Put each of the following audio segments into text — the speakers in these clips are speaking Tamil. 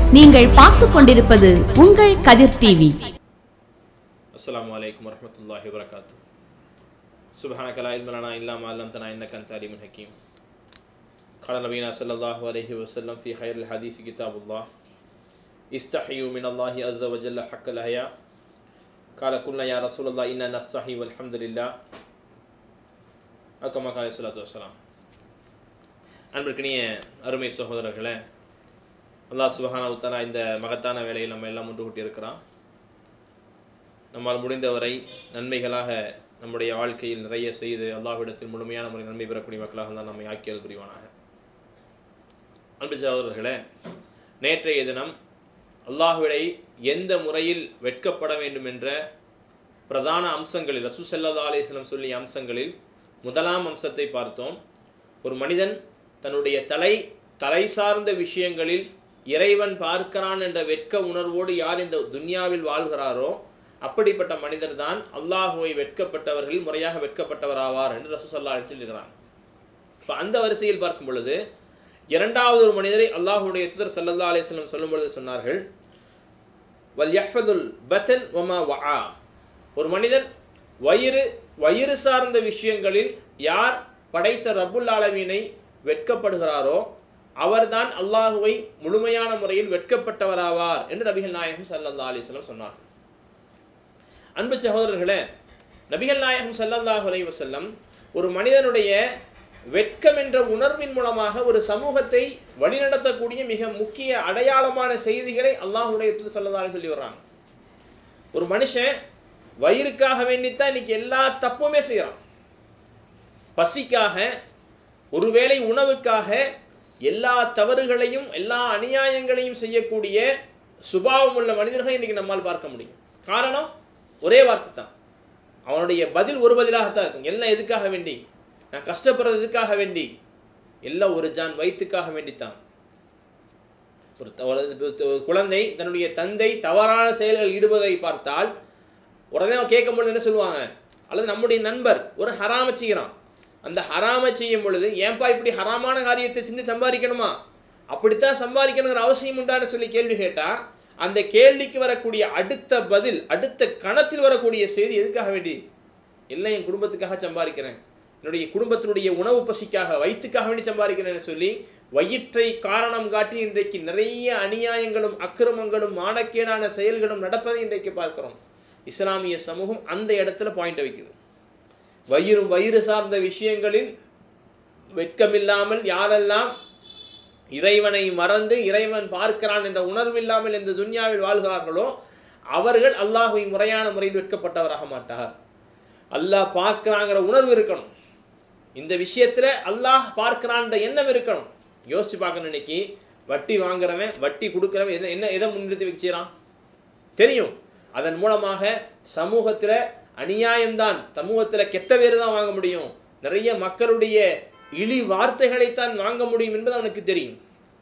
நீங்கள் பார்த்துக் கொண்டிருப்பது உங்கள் கதிர் டிவி السلام عليكم ورحمة الله وبركاته سبحانك لا علم لنا إلا ما علمتنا إنك أنت عليم حكيم قال نبينا صلى الله عليه وسلم في خير الحديث كتاب الله استحيوا من الله عز وجل حق الحياء قال قلنا يا رسول الله إنا نستحي والحمد لله أكما قال الصلاة والسلام அன்பிற்கினிய அருமை சகோதரர்களே அல்லாஹ் சுபஹானஹு தஆலா இந்த மகத்தான வேலையில் நம்ம எல்லாம் ஒன்று கூட்டியிருக்கிறான் நம்மால் முடிந்தவரை நன்மைகளாக நம்முடைய வாழ்க்கையில் நிறைய செய்து அல்லாஹ்விடத்தில் முழுமையான முறை நன்மை பெறக்கூடிய மக்களாக தான் நம்மை ஆக்கியல் புரிவானாக அன்பு சகோதரர்களே நேற்றைய தினம் அல்லாஹ்விடை எந்த முறையில் வெட்கப்பட வேண்டும் என்ற பிரதான அம்சங்களில் ரசூ சல்லா அலிஸ்லம் சொல்லிய அம்சங்களில் முதலாம் அம்சத்தை பார்த்தோம் ஒரு மனிதன் தன்னுடைய தலை தலை சார்ந்த விஷயங்களில் இறைவன் பார்க்கிறான் என்ற வெட்க உணர்வோடு யார் இந்த துன்யாவில் வாழ்கிறாரோ அப்படிப்பட்ட மனிதர் தான் அல்லாஹுவை வெட்கப்பட்டவர்கள் முறையாக வெட்கப்பட்டவராவார் என்று ரசூ சல்லா சொல்லியிருக்கிறான் இப்போ அந்த வரிசையில் பார்க்கும் பொழுது இரண்டாவது ஒரு மனிதரை அல்லாஹுடைய தூதர் சல்லல்லா அலிஸ்லம் சொல்லும் பொழுது சொன்னார்கள் வல் யஹ்ஃபதுல் பத்தன் வமா வஆ ஒரு மனிதன் வயிறு வயிறு சார்ந்த விஷயங்களில் யார் படைத்த ரப்புல் ஆலமீனை வெட்கப்படுகிறாரோ அவர்தான் அல்லாஹுவை முழுமையான முறையில் வெட்கப்பட்டவராவார் என்று நபிகள் நாயகம் சல்லல்லா அலிஸ்லம் சொன்னார் அன்பு சகோதரர்களே நபிகள் நாயகம் சல்லல்லாஹு அலைஹி வஸல்லம் ஒரு மனிதனுடைய வெட்கம் என்ற உணர்வின் மூலமாக ஒரு சமூகத்தை வழிநடத்தக்கூடிய மிக முக்கிய அடையாளமான செய்திகளை அல்லாஹுடைய தூது சல்லல்லாஹு அலைஹி சொல்லி வர்றாங்க ஒரு மனுஷன் வயிறுக்காக வேண்டித்தான் இன்னைக்கு எல்லா தப்புமே செய்கிறான் பசிக்காக ஒருவேளை உணவுக்காக எல்லா தவறுகளையும் எல்லா அநியாயங்களையும் செய்யக்கூடிய சுபாவம் உள்ள மனிதர்களை இன்னைக்கு நம்மால் பார்க்க முடியும் காரணம் ஒரே வார்த்தை தான் அவனுடைய பதில் ஒரு பதிலாகத்தான் இருக்கும் எல்லாம் எதுக்காக வேண்டி நான் கஷ்டப்படுறது எதுக்காக வேண்டி எல்லாம் ஒரு ஜான் வயிற்றுக்காக வேண்டித்தான் ஒரு த- ஒரு ஒரு குழந்தை தன்னுடைய தந்தை தவறான செயல்கள் ஈடுபதை பார்த்தால் உடனே அவன் கேட்கும் பொழுது என்ன சொல்லுவாங்க அல்லது நம்முடைய நண்பர் ஒரு ஹராம செய்கிறான் அந்த ஹராம செய்யும் பொழுது ஏன்பா இப்படி ஹராமான காரியத்தை செஞ்சு சம்பாதிக்கணுமா அப்படித்தான் சம்பாதிக்கணுங்கிற அவசியம் உண்டான்னு சொல்லி கேள்வி கேட்டா அந்த கேள்விக்கு வரக்கூடிய அடுத்த பதில் அடுத்த கணத்தில் வரக்கூடிய செய்தி எதுக்காக வேண்டி எல்லாம் என் குடும்பத்துக்காக சம்பாதிக்கிறேன் என்னுடைய குடும்பத்தினுடைய உணவு பசிக்காக வயிற்றுக்காக வேண்டி சம்பாதிக்கிறேன்னு சொல்லி வயிற்றை காரணம் காட்டி இன்றைக்கு நிறைய அநியாயங்களும் அக்கிரமங்களும் மானக்கேடான செயல்களும் நடப்பதை இன்றைக்கு பார்க்கிறோம் இஸ்லாமிய சமூகம் அந்த இடத்துல பாயிண்ட் வைக்குது வயிறும் வயிறு சார்ந்த விஷயங்களில் வெட்கமில்லாமல் யாரெல்லாம் இறைவனை மறந்து இறைவன் பார்க்கிறான் என்ற உணர்வில்லாமல் இந்த துன்யாவில் வாழ்கிறார்களோ அவர்கள் அல்லாஹுவை முறையான முறையில் வெட்கப்பட்டவராக மாட்டார் அல்லாஹ் பார்க்கிறாங்கிற உணர்வு இருக்கணும் இந்த விஷயத்துல அல்லாஹ் பார்க்கிறான்ற எண்ணம் இருக்கணும் யோசிச்சு பார்க்கணும் இன்னைக்கு வட்டி வாங்குறவன் வட்டி கொடுக்குறவன் எதை என்ன எதை முன்னிறுத்தி வச்சுக்கிறான் தெரியும் அதன் மூலமாக சமூகத்தில் அநியாயம்தான் சமூகத்தில் கெட்ட பேர் தான் வாங்க முடியும் நிறைய மக்களுடைய இழி வார்த்தைகளைத்தான் வாங்க முடியும் என்பது அவனுக்கு தெரியும்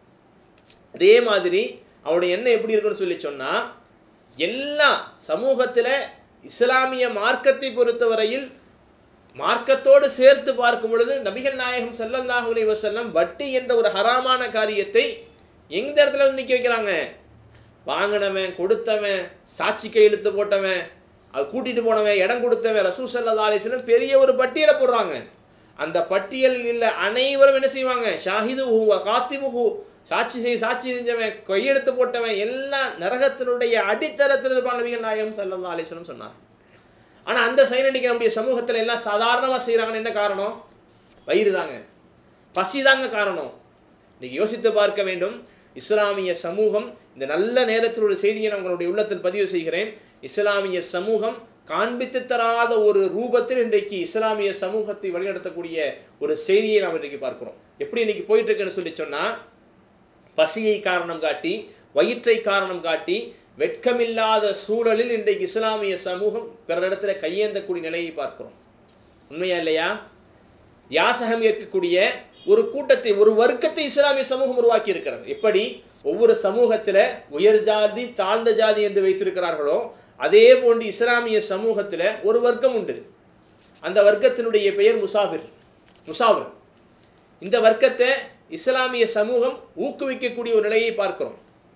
அதே மாதிரி அவனுடைய எண்ணம் எப்படி இருக்குன்னு சொல்லி சொன்னா எல்லா சமூகத்தில் இஸ்லாமிய மார்க்கத்தை பொறுத்தவரையில் மார்க்கத்தோடு சேர்த்து பார்க்கும் பொழுது நபிகள் நாயகம் ஸல்லல்லாஹு அலைஹி வஸல்லம் வட்டி என்ற ஒரு ஹராமான காரியத்தை எந்த இடத்துல வந்து நிற்க வைக்கிறாங்க வாங்கினவன் கொடுத்தவன் சாட்சி கையெழுத்து போட்டவன் அது கூட்டிட்டு போனவன் இடம் கொடுத்தவன் ரசூல் ஸல்லல்லாஹு அலைஹி வஸல்லம் பெரிய ஒரு பட்டியலை போடுறாங்க அந்த பட்டியலில் உள்ள அனைவரும் என்ன செய்வாங்க ஷாஹிது ஹூ காத்திபு சாட்சி செய் சாட்சி செஞ்சவன் கையெழுத்து போட்டவன் எல்லாம் நரகத்தினுடைய அடித்தளத்தில் இருப்பான் நபிகள் நாயகம் ஸல்லல்லாஹு அலைஹி வஸல்லம் சொன்னார் ஆனால் அந்த செயல் இன்னைக்கு நம்முடைய சமூகத்தில் எல்லாம் சாதாரணமாக செய்கிறாங்கன்னு என்ன காரணம் வயிறு தாங்க பசி தாங்க காரணம் இன்னைக்கு யோசித்து பார்க்க வேண்டும் இஸ்லாமிய சமூகம் இந்த நல்ல நேரத்தில் ஒரு செய்தியை நான் உங்களுடைய உள்ளத்தில் பதிவு செய்கிறேன் இஸ்லாமிய சமூகம் காண்பித்து தராத ஒரு ரூபத்தில் இன்றைக்கு இஸ்லாமிய சமூகத்தை வழிநடத்தக்கூடிய ஒரு செய்தியை நாம் இன்றைக்கு பார்க்கிறோம் எப்படி இன்னைக்கு போயிட்டு இருக்குன்னு சொல்லி சொன்னா பசியை காரணம் காட்டி வயிற்றை காரணம் காட்டி வெட்கமில்லாத சூழலில் இன்றைக்கு இஸ்லாமிய சமூகம் பிறரிடத்துல கையேந்தக்கூடிய நிலையை பார்க்கிறோம் உண்மையா இல்லையா யாசகம் ஏற்கக்கூடிய ஒரு கூட்டத்தை ஒரு வர்க்கத்தை இஸ்லாமிய சமூகம் உருவாக்கி இருக்கிறது எப்படி ஒவ்வொரு சமூகத்துல உயர் ஜாதி தாழ்ந்த ஜாதி என்று வைத்திருக்கிறார்களோ அதே போன்று இஸ்லாமிய சமூகத்துல ஒரு வர்க்கம் உண்டு அந்த வர்க்கத்தினுடைய பெயர் முசாஃபிர் முசாஃபிர் இந்த வர்க்கத்தை இஸ்லாமிய சமூகம் ஊக்குவிக்கக்கூடிய ஒரு நிலையை பார்க்கிறோம்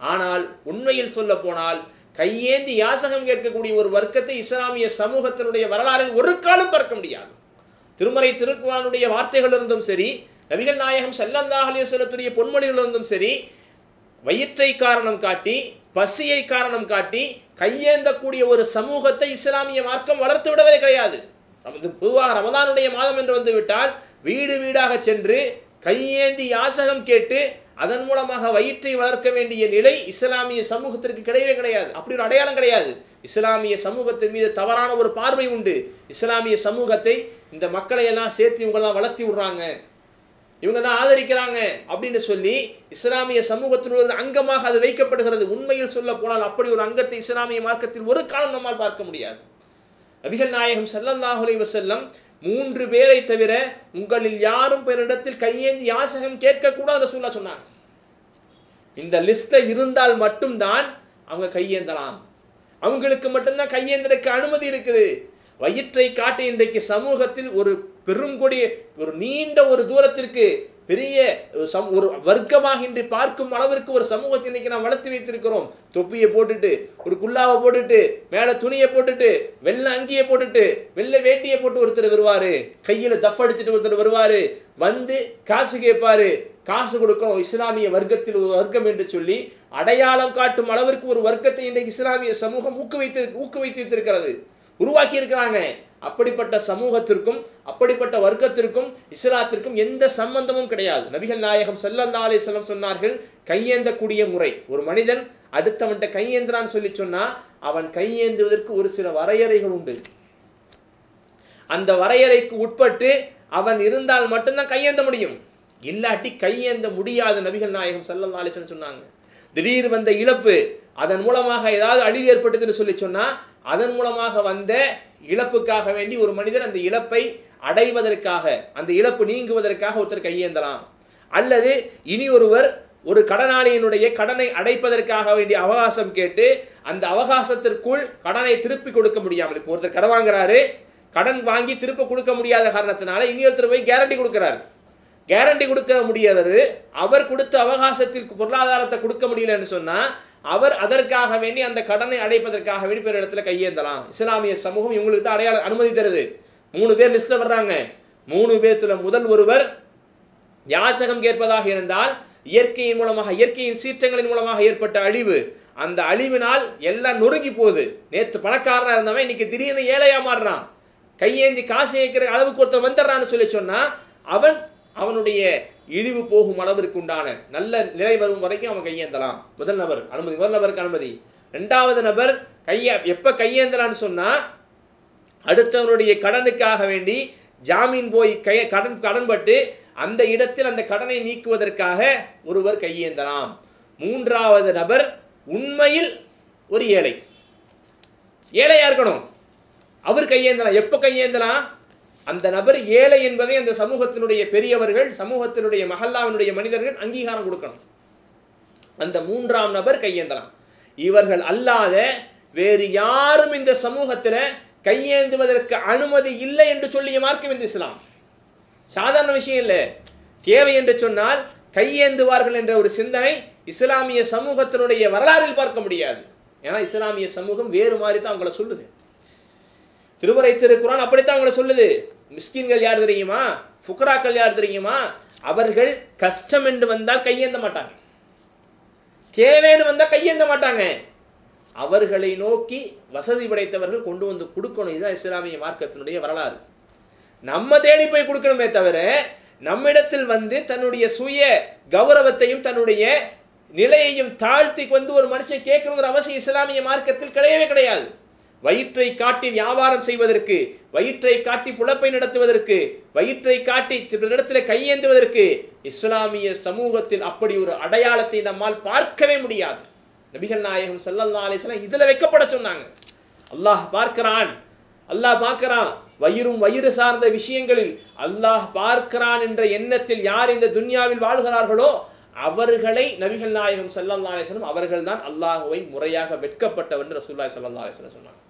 ஆனால் உண்மையில் சொல்ல போனால் கையேந்தி யாசகம் கேட்கக்கூடிய ஒரு வர்க்கத்தை இஸ்லாமிய சமூகத்தினுடைய வரலாறில் ஒரு காலம் பார்க்க முடியாது திருமறை திருக்குறானுடைய வார்த்தைகளிலிருந்தும் சரி நபிகள் நாயகம் ஸல்லல்லாஹு அலைஹி வஸல்லத்துடைய பொன்மொழிகளிலிருந்தும் சரி வயிற்றை காரணம் காட்டி பசியை காரணம் காட்டி கையேந்தக்கூடிய ஒரு சமூகத்தை இஸ்லாமிய மார்க்கம் வளர்த்து விடவே கிடையாது நமது பொதுவாக ரமதானுடைய மாதம் என்று வந்து விட்டால் வீடு வீடாக சென்று கையேந்தி யாசகம் கேட்டு அதன் மூலமாக வயிற்றை வளர்க்க வேண்டிய நிலை இஸ்லாமிய சமூகத்திற்கு கிடையவே கிடையாது அப்படி ஒரு அடையாளம் கிடையாது இஸ்லாமிய சமூகத்தின் மீது தவறான ஒரு பார்வை உண்டு இஸ்லாமிய சமூகத்தை இந்த மக்களை எல்லாம் சேர்த்து இவங்கெல்லாம் வளர்த்தி விடுறாங்க இவங்க தான் ஆதரிக்கிறாங்க அப்படின்னு சொல்லி இஸ்லாமிய சமூகத்தின் ஒரு அங்கமாக அது வைக்கப்படுகிறது உண்மையில் சொல்ல போனால் அப்படி ஒரு அங்கத்தை இஸ்லாமிய மார்க்கத்தில் ஒரு காலம் நம்மால் பார்க்க முடியாது நபிகள் நாயகம் ஸல்லல்லாஹு அலைஹி வஸல்லம் மூன்று பேரை தவிர உங்களில் யாரும் பிறரிடத்தில் கையேந்தி யாசகம் கேட்கக்கூடாது ரசூல்லா சொன்னாங்க இந்த லிஸ்ட்ல இருந்தால் மட்டும்தான் அவங்க கையேந்தலாம் அவங்களுக்கு மட்டும்தான் கையேந்தலுக்கு அனுமதி இருக்குது வயிற்றை காட்டி இன்றைக்கு சமூகத்தில் ஒரு பெருங்கொடி ஒரு நீண்ட ஒரு தூரத்திற்கு பெரிய ஒரு சம் ஒரு வர்க்கமாக இன்று பார்க்கும் அளவிற்கு ஒரு சமூகத்தை இன்னைக்கு நாம் வளர்த்து வைத்திருக்கிறோம் தொப்பியை போட்டுட்டு ஒரு குல்லாவை போட்டுட்டு மேலே துணியை போட்டுட்டு வெள்ளை அங்கியை போட்டுட்டு வெள்ளை வேட்டியை போட்டு ஒருத்தர் வருவாரு கையில தஃப் அடிச்சுட்டு ஒருத்தர் வருவாரு வந்து காசு கேட்பாரு காசு கொடுக்கணும் இஸ்லாமிய வர்க்கத்தில் ஒரு வர்க்கம் என்று சொல்லி அடையாளம் காட்டும் அளவிற்கு ஒரு வர்க்கத்தை இன்றைக்கு இஸ்லாமிய சமூகம் ஊக்குவித்து ஊக்குவித்து வைத்திருக்கிறது உருவாக்கி இருக்கிறாங்க அப்படிப்பட்ட சமூகத்திற்கும் அப்படிப்பட்ட வர்க்கத்திற்கும் இஸ்லாத்திற்கும் எந்த சம்பந்தமும் கிடையாது நபிகள் நாயகம் ஸல்லல்லாஹு அலைஹி வஸல்லம் சொன்னார்கள் கையேந்தக்கூடிய முறை ஒரு மனிதன் அடுத்தவன்கிட்ட கையேந்திரான்னு சொல்லி சொன்னா அவன் கையேந்துவதற்கு ஒரு சில வரையறைகள் உண்டு அந்த வரையறைக்கு உட்பட்டு அவன் இருந்தால் மட்டும்தான் கையேந்த முடியும் இல்லாட்டி கையேந்த முடியாத நபிகள் நாயகம் ஸல்லல்லாஹு அலைஹி வஸல்லம் சொன்னாங்க திடீர் வந்த இழப்பு அதன் மூலமாக ஏதாவது அழிவு ஏற்பட்டதுன்னு சொல்லி சொன்னா அதன் மூலமாக வந்த இழப்புக்காக வேண்டி ஒரு மனிதர் அந்த இழப்பை அடைவதற்காக அந்த இழப்பு நீங்குவதற்காக ஒருத்தர் கையேந்தலாம் அல்லது இனி ஒருவர் ஒரு கடனாளியினுடைய கடனை அடைப்பதற்காக வேண்டிய அவகாசம் கேட்டு அந்த அவகாசத்திற்குள் கடனை திருப்பி கொடுக்க முடியாமல் இப்போ ஒருத்தர் கடன் வாங்குறாரு கடன் வாங்கி திருப்ப கொடுக்க முடியாத காரணத்தினால இனி ஒருத்தர் போய் கேரண்டி கொடுக்குறாரு கேரண்டி கொடுக்க முடியாதது அவர் கொடுத்த அவகாசத்தில் பொருளாதாரத்தை கொடுக்க முடியலன்னு சொன்னா அவர் அதற்காக வேண்டி அந்த கடனை அடைப்பதற்காக வேண்டி பிற இடத்துல கையேந்தலாம் இஸ்லாமிய சமூகம் இவங்களுக்கு தான் அடையாள அனுமதி தருது மூணு பேர் லிஸ்ட்ல வர்றாங்க மூணு பேர்த்துல முதல் ஒருவர் யாசகம் கேட்பதாக இருந்தால் இயற்கையின் மூலமாக இயற்கையின் சீற்றங்களின் மூலமாக ஏற்பட்ட அழிவு அந்த அழிவினால் எல்லாம் நொறுங்கி போகுது நேத்து பணக்காரனா இருந்தவன் இன்னைக்கு திடீர்னு ஏழையா மாறுறான் கையேந்தி காசு ஏற்கிற அளவுக்கு ஒருத்தர் வந்துடுறான்னு சொல்லி சொன்னா அவன் அவனுடைய இழிவு போகும் அளவிற்கு உண்டான நல்ல நிலை வரும் வரைக்கும் அவன் கையேந்தலாம் முதல் நபர் அனுமதி முதல் நபருக்கு அனுமதி ரெண்டாவது நபர் கைய எப்ப கையேந்தலான்னு சொன்னா அடுத்தவனுடைய கடனுக்காக வேண்டி ஜாமீன் போய் கை கடன் கடன்பட்டு அந்த இடத்தில் அந்த கடனை நீக்குவதற்காக ஒருவர் கையேந்தலாம் மூன்றாவது நபர் உண்மையில் ஒரு ஏழை ஏழையா இருக்கணும் அவர் கையேந்தலாம் எப்போ கையேந்தலாம் அந்த நபர் ஏழை என்பதை அந்த சமூகத்தினுடைய பெரியவர்கள் சமூகத்தினுடைய மஹல்லாவினுடைய மனிதர்கள் அங்கீகாரம் கொடுக்கணும் அந்த மூன்றாம் நபர் கையேந்தலாம் இவர்கள் அல்லாத வேறு யாரும் இந்த சமூகத்துல கையேந்துவதற்கு அனுமதி இல்லை என்று சொல்லிய மார்க்கம் இந்த இஸ்லாம் சாதாரண விஷயம் இல்லை தேவை என்று சொன்னால் கையேந்துவார்கள் என்ற ஒரு சிந்தனை இஸ்லாமிய சமூகத்தினுடைய வரலாறில் பார்க்க முடியாது ஏன்னா இஸ்லாமிய சமூகம் வேறு மாதிரி தான் அவங்கள சொல்லுது திருவரை திருக்குறான் அப்படித்தான் அவங்கள சொல்லுது மிஸ்கின்கள் யார் தெரியுமா ஃபுக்ராக்கள் யார் தெரியுமா அவர்கள் கஷ்டம் என்று வந்தால் கையேந்த மாட்டாங்க தேவைன்னு வந்தால் கையேந்த மாட்டாங்க அவர்களை நோக்கி வசதி படைத்தவர்கள் கொண்டு வந்து கொடுக்கணும் இதுதான் இஸ்லாமிய மார்க்கத்தினுடைய வரலாறு நம்ம தேடி போய் கொடுக்கணுமே தவிர நம்மிடத்தில் வந்து தன்னுடைய சுய கௌரவத்தையும் தன்னுடைய நிலையையும் தாழ்த்தி வந்து ஒரு மனுஷன் கேட்கணுங்கிற அவசியம் இஸ்லாமிய மார்க்கத்தில் கிடையவே கிடையாது வயிற்றை காட்டி வியாபாரம் செய்வதற்கு வயிற்றை காட்டி புலப்பை நடத்துவதற்கு வயிற்றை காட்டி இடத்துல கையேந்துவதற்கு இஸ்லாமிய சமூகத்தில் அப்படி ஒரு அடையாளத்தை நம்மால் பார்க்கவே முடியாது நபிகள் நாயகம் ஸல்லல்லாஹு அலைஹி வஸல்லம் இதுல வைக்கப்பட சொன்னாங்க அல்லாஹ் பார்க்கிறான் அல்லாஹ் பார்க்கிறான் வயிறும் வயிறு சார்ந்த விஷயங்களில் அல்லாஹ் பார்க்கிறான் என்ற எண்ணத்தில் யார் இந்த துன்யாவில் வாழ்கிறார்களோ அவர்களை நபிகள் நாயகம் ஸல்லல்லாஹு அலைஹி வஸல்லம் அவர்கள் தான் அல்லாஹுவை முறையாக வெட்கப்பட்டவர் என்று ரசூலுல்லாஹி ஸல்லல்லாஹு அலைஹி வஸல்லம் சொன்னாங்க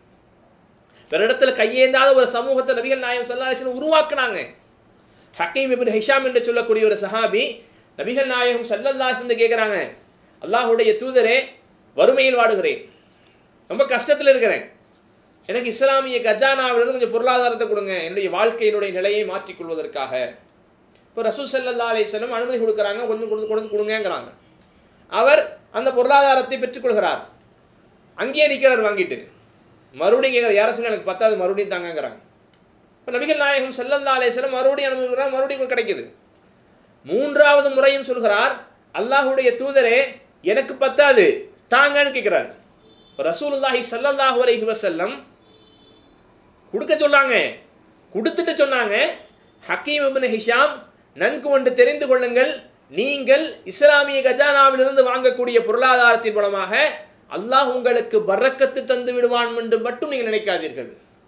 வேற இடத்துல கையேந்தாத ஒரு சமூகத்தை நபிகள் நாயகம் ஸல்லல்லாஹு அலைஹி வஸல்லம் உருவாக்குனாங்க ஹக்கீம் இப்னு ஹிஷாம் என்று சொல்லக்கூடிய ஒரு சஹாபி நபிகள் நாயகம் ஸல்லல்லாஹு அலைஹி வஸல்லம் கேட்குறாங்க அல்லாஹுடைய தூதரே வறுமையில் வாடுகிறேன் ரொம்ப கஷ்டத்தில் இருக்கிறேன் எனக்கு இஸ்லாமிய கஜானாவிலிருந்து கொஞ்சம் பொருளாதாரத்தை கொடுங்க என்னுடைய வாழ்க்கையினுடைய நிலையை மாற்றிக்கொள்வதற்காக இப்போ ரசூல் ஸல்லல்லாஹு அலைஹி வஸல்லம் அனுமதி கொடுக்குறாங்க கொஞ்சம் கொடுத்து கொடுத்து கொடுங்கங்கிறாங்க அவர் அந்த பொருளாதாரத்தை பெற்றுக்கொள்கிறார் அங்கேயே நிற்கிறார் வாங்கிட்டு மறுபடியும் கேட்குற யார சொல்லி எனக்கு பத்தாது மறுபடியும் தாங்கங்கிறாங்க இப்போ நபிகள் நாயகம் ஸல்லல்லாஹு அலைஹி வஸல்லம் மறுபடியும் அனுமதிக்கிறார் மறுபடியும் கிடைக்குது மூன்றாவது முறையும் சொல்கிறார் அல்லாஹ்வுடைய தூதரே எனக்கு பத்தாது தாங்கன்னு கேட்கிறார் ரசூலுல்லாஹி ஸல்லல்லாஹு அலைஹி வஸல்லம் கொடுக்க சொன்னாங்க கொடுத்துட்டு சொன்னாங்க ஹக்கீம் இப்னு ஹிஷாம் நன்கு ஒன்று தெரிந்து கொள்ளுங்கள் நீங்கள் இஸ்லாமிய கஜானாவிலிருந்து வாங்கக்கூடிய பொருளாதாரத்தின் மூலமாக அல்லாஹ் உங்களுக்கு பரக்கத்து தந்து விடுவான் என்று மட்டும் நீங்கள் நினைக்காதீர்கள்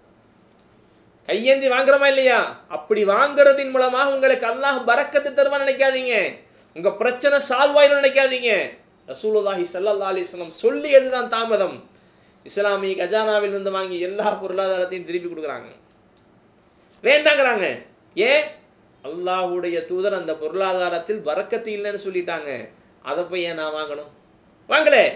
கையேந்தி வாங்குறோமா இல்லையா அப்படி வாங்குறதின் மூலமாக உங்களுக்கு அல்லாஹ் பரக்கத்து தருவான் நினைக்காதீங்க உங்க பிரச்சனை சால்வ் ஆயிரும் நினைக்காதீங்க ரசூலுல்லாஹி ஸல்லல்லாஹு அலைஹி வஸல்லம் சொல்லியதுதான் தாமதம் இஸ்லாமிய கஜானாவில் இருந்து வாங்கி எல்லா பொருளாதாரத்தையும் திருப்பி கொடுக்குறாங்க வேண்டாங்கிறாங்க ஏன் அல்லாஹ்வுடைய தூதர் அந்த பொருளாதாரத்தில் பரக்கத்து இல்லைன்னு சொல்லிட்டாங்க அதை போய் ஏன் நான் வாங்கணும் வாங்களே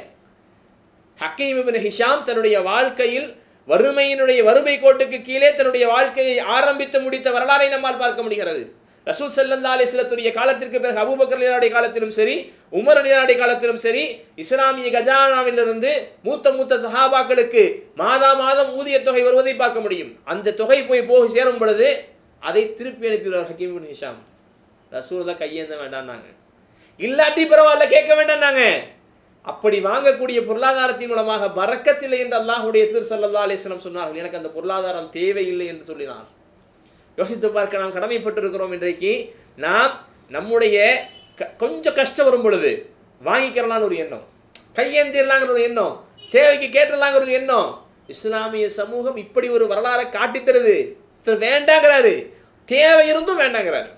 ஹக்கீம் இப்னு ஹிஷாம் தன்னுடைய வாழ்க்கையில் வறுமையினுடைய வறுமை கோட்டுக்கு கீழே தன்னுடைய வாழ்க்கையை ஆரம்பித்து முடித்த வரலாறை நம்மால் பார்க்க முடிகிறது ரசூல் ஸல்லல்லாஹு அலைஹி வஸல்லத்துடைய காலத்திற்கு பிறகு அபூபக்கர் ரலியல்லாஹு காலத்திலும் சரி உமர் ரலியல்லாஹு காலத்திலும் சரி இஸ்லாமிய கஜானாவிலிருந்து மூத்த மூத்த சஹாபாக்களுக்கு மாதா மாதம் ஊதிய தொகை வருவதை பார்க்க முடியும் அந்த தொகை போய் போய் சேரும் பொழுது அதை திருப்பி அனுப்பிடுவார் ஹக்கீம் இப்னு ஹிஷாம் ரசூல் தான் கையேந்த வேண்டாம்னாங்க இல்லாட்டி பரவாயில்ல கேட்க வேண்டாம்னாங்க அப்படி வாங்கக்கூடிய பொருளாதாரத்தின் மூலமாக பறக்கத்தில்லை என்று அல்லாஹுடைய திரு சல்லா அலிஸ்லம் சொன்னார்கள் எனக்கு அந்த பொருளாதாரம் தேவையில்லை என்று சொல்லினார் யோசித்து பார்க்க நாம் கடமைப்பட்டிருக்கிறோம் இன்றைக்கு நாம் நம்முடைய க- கொஞ்சம் கஷ்டம் வரும் பொழுது வாங்கிக்கிறலான்னு ஒரு எண்ணம் கையேந்திரலாங்கிற ஒரு எண்ணம் தேவைக்கு கேட்டுடலாங்கிற ஒரு எண்ணம் இஸ்லாமிய சமூகம் இப்படி ஒரு வரலாறை காட்டித் தருது ஒருத்தர் வேண்டாங்கிறாரு தேவை இருந்தும் வேண்டாங்கிறாரு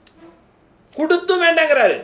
கொடுத்தும் வேண்டாங்கிறாரு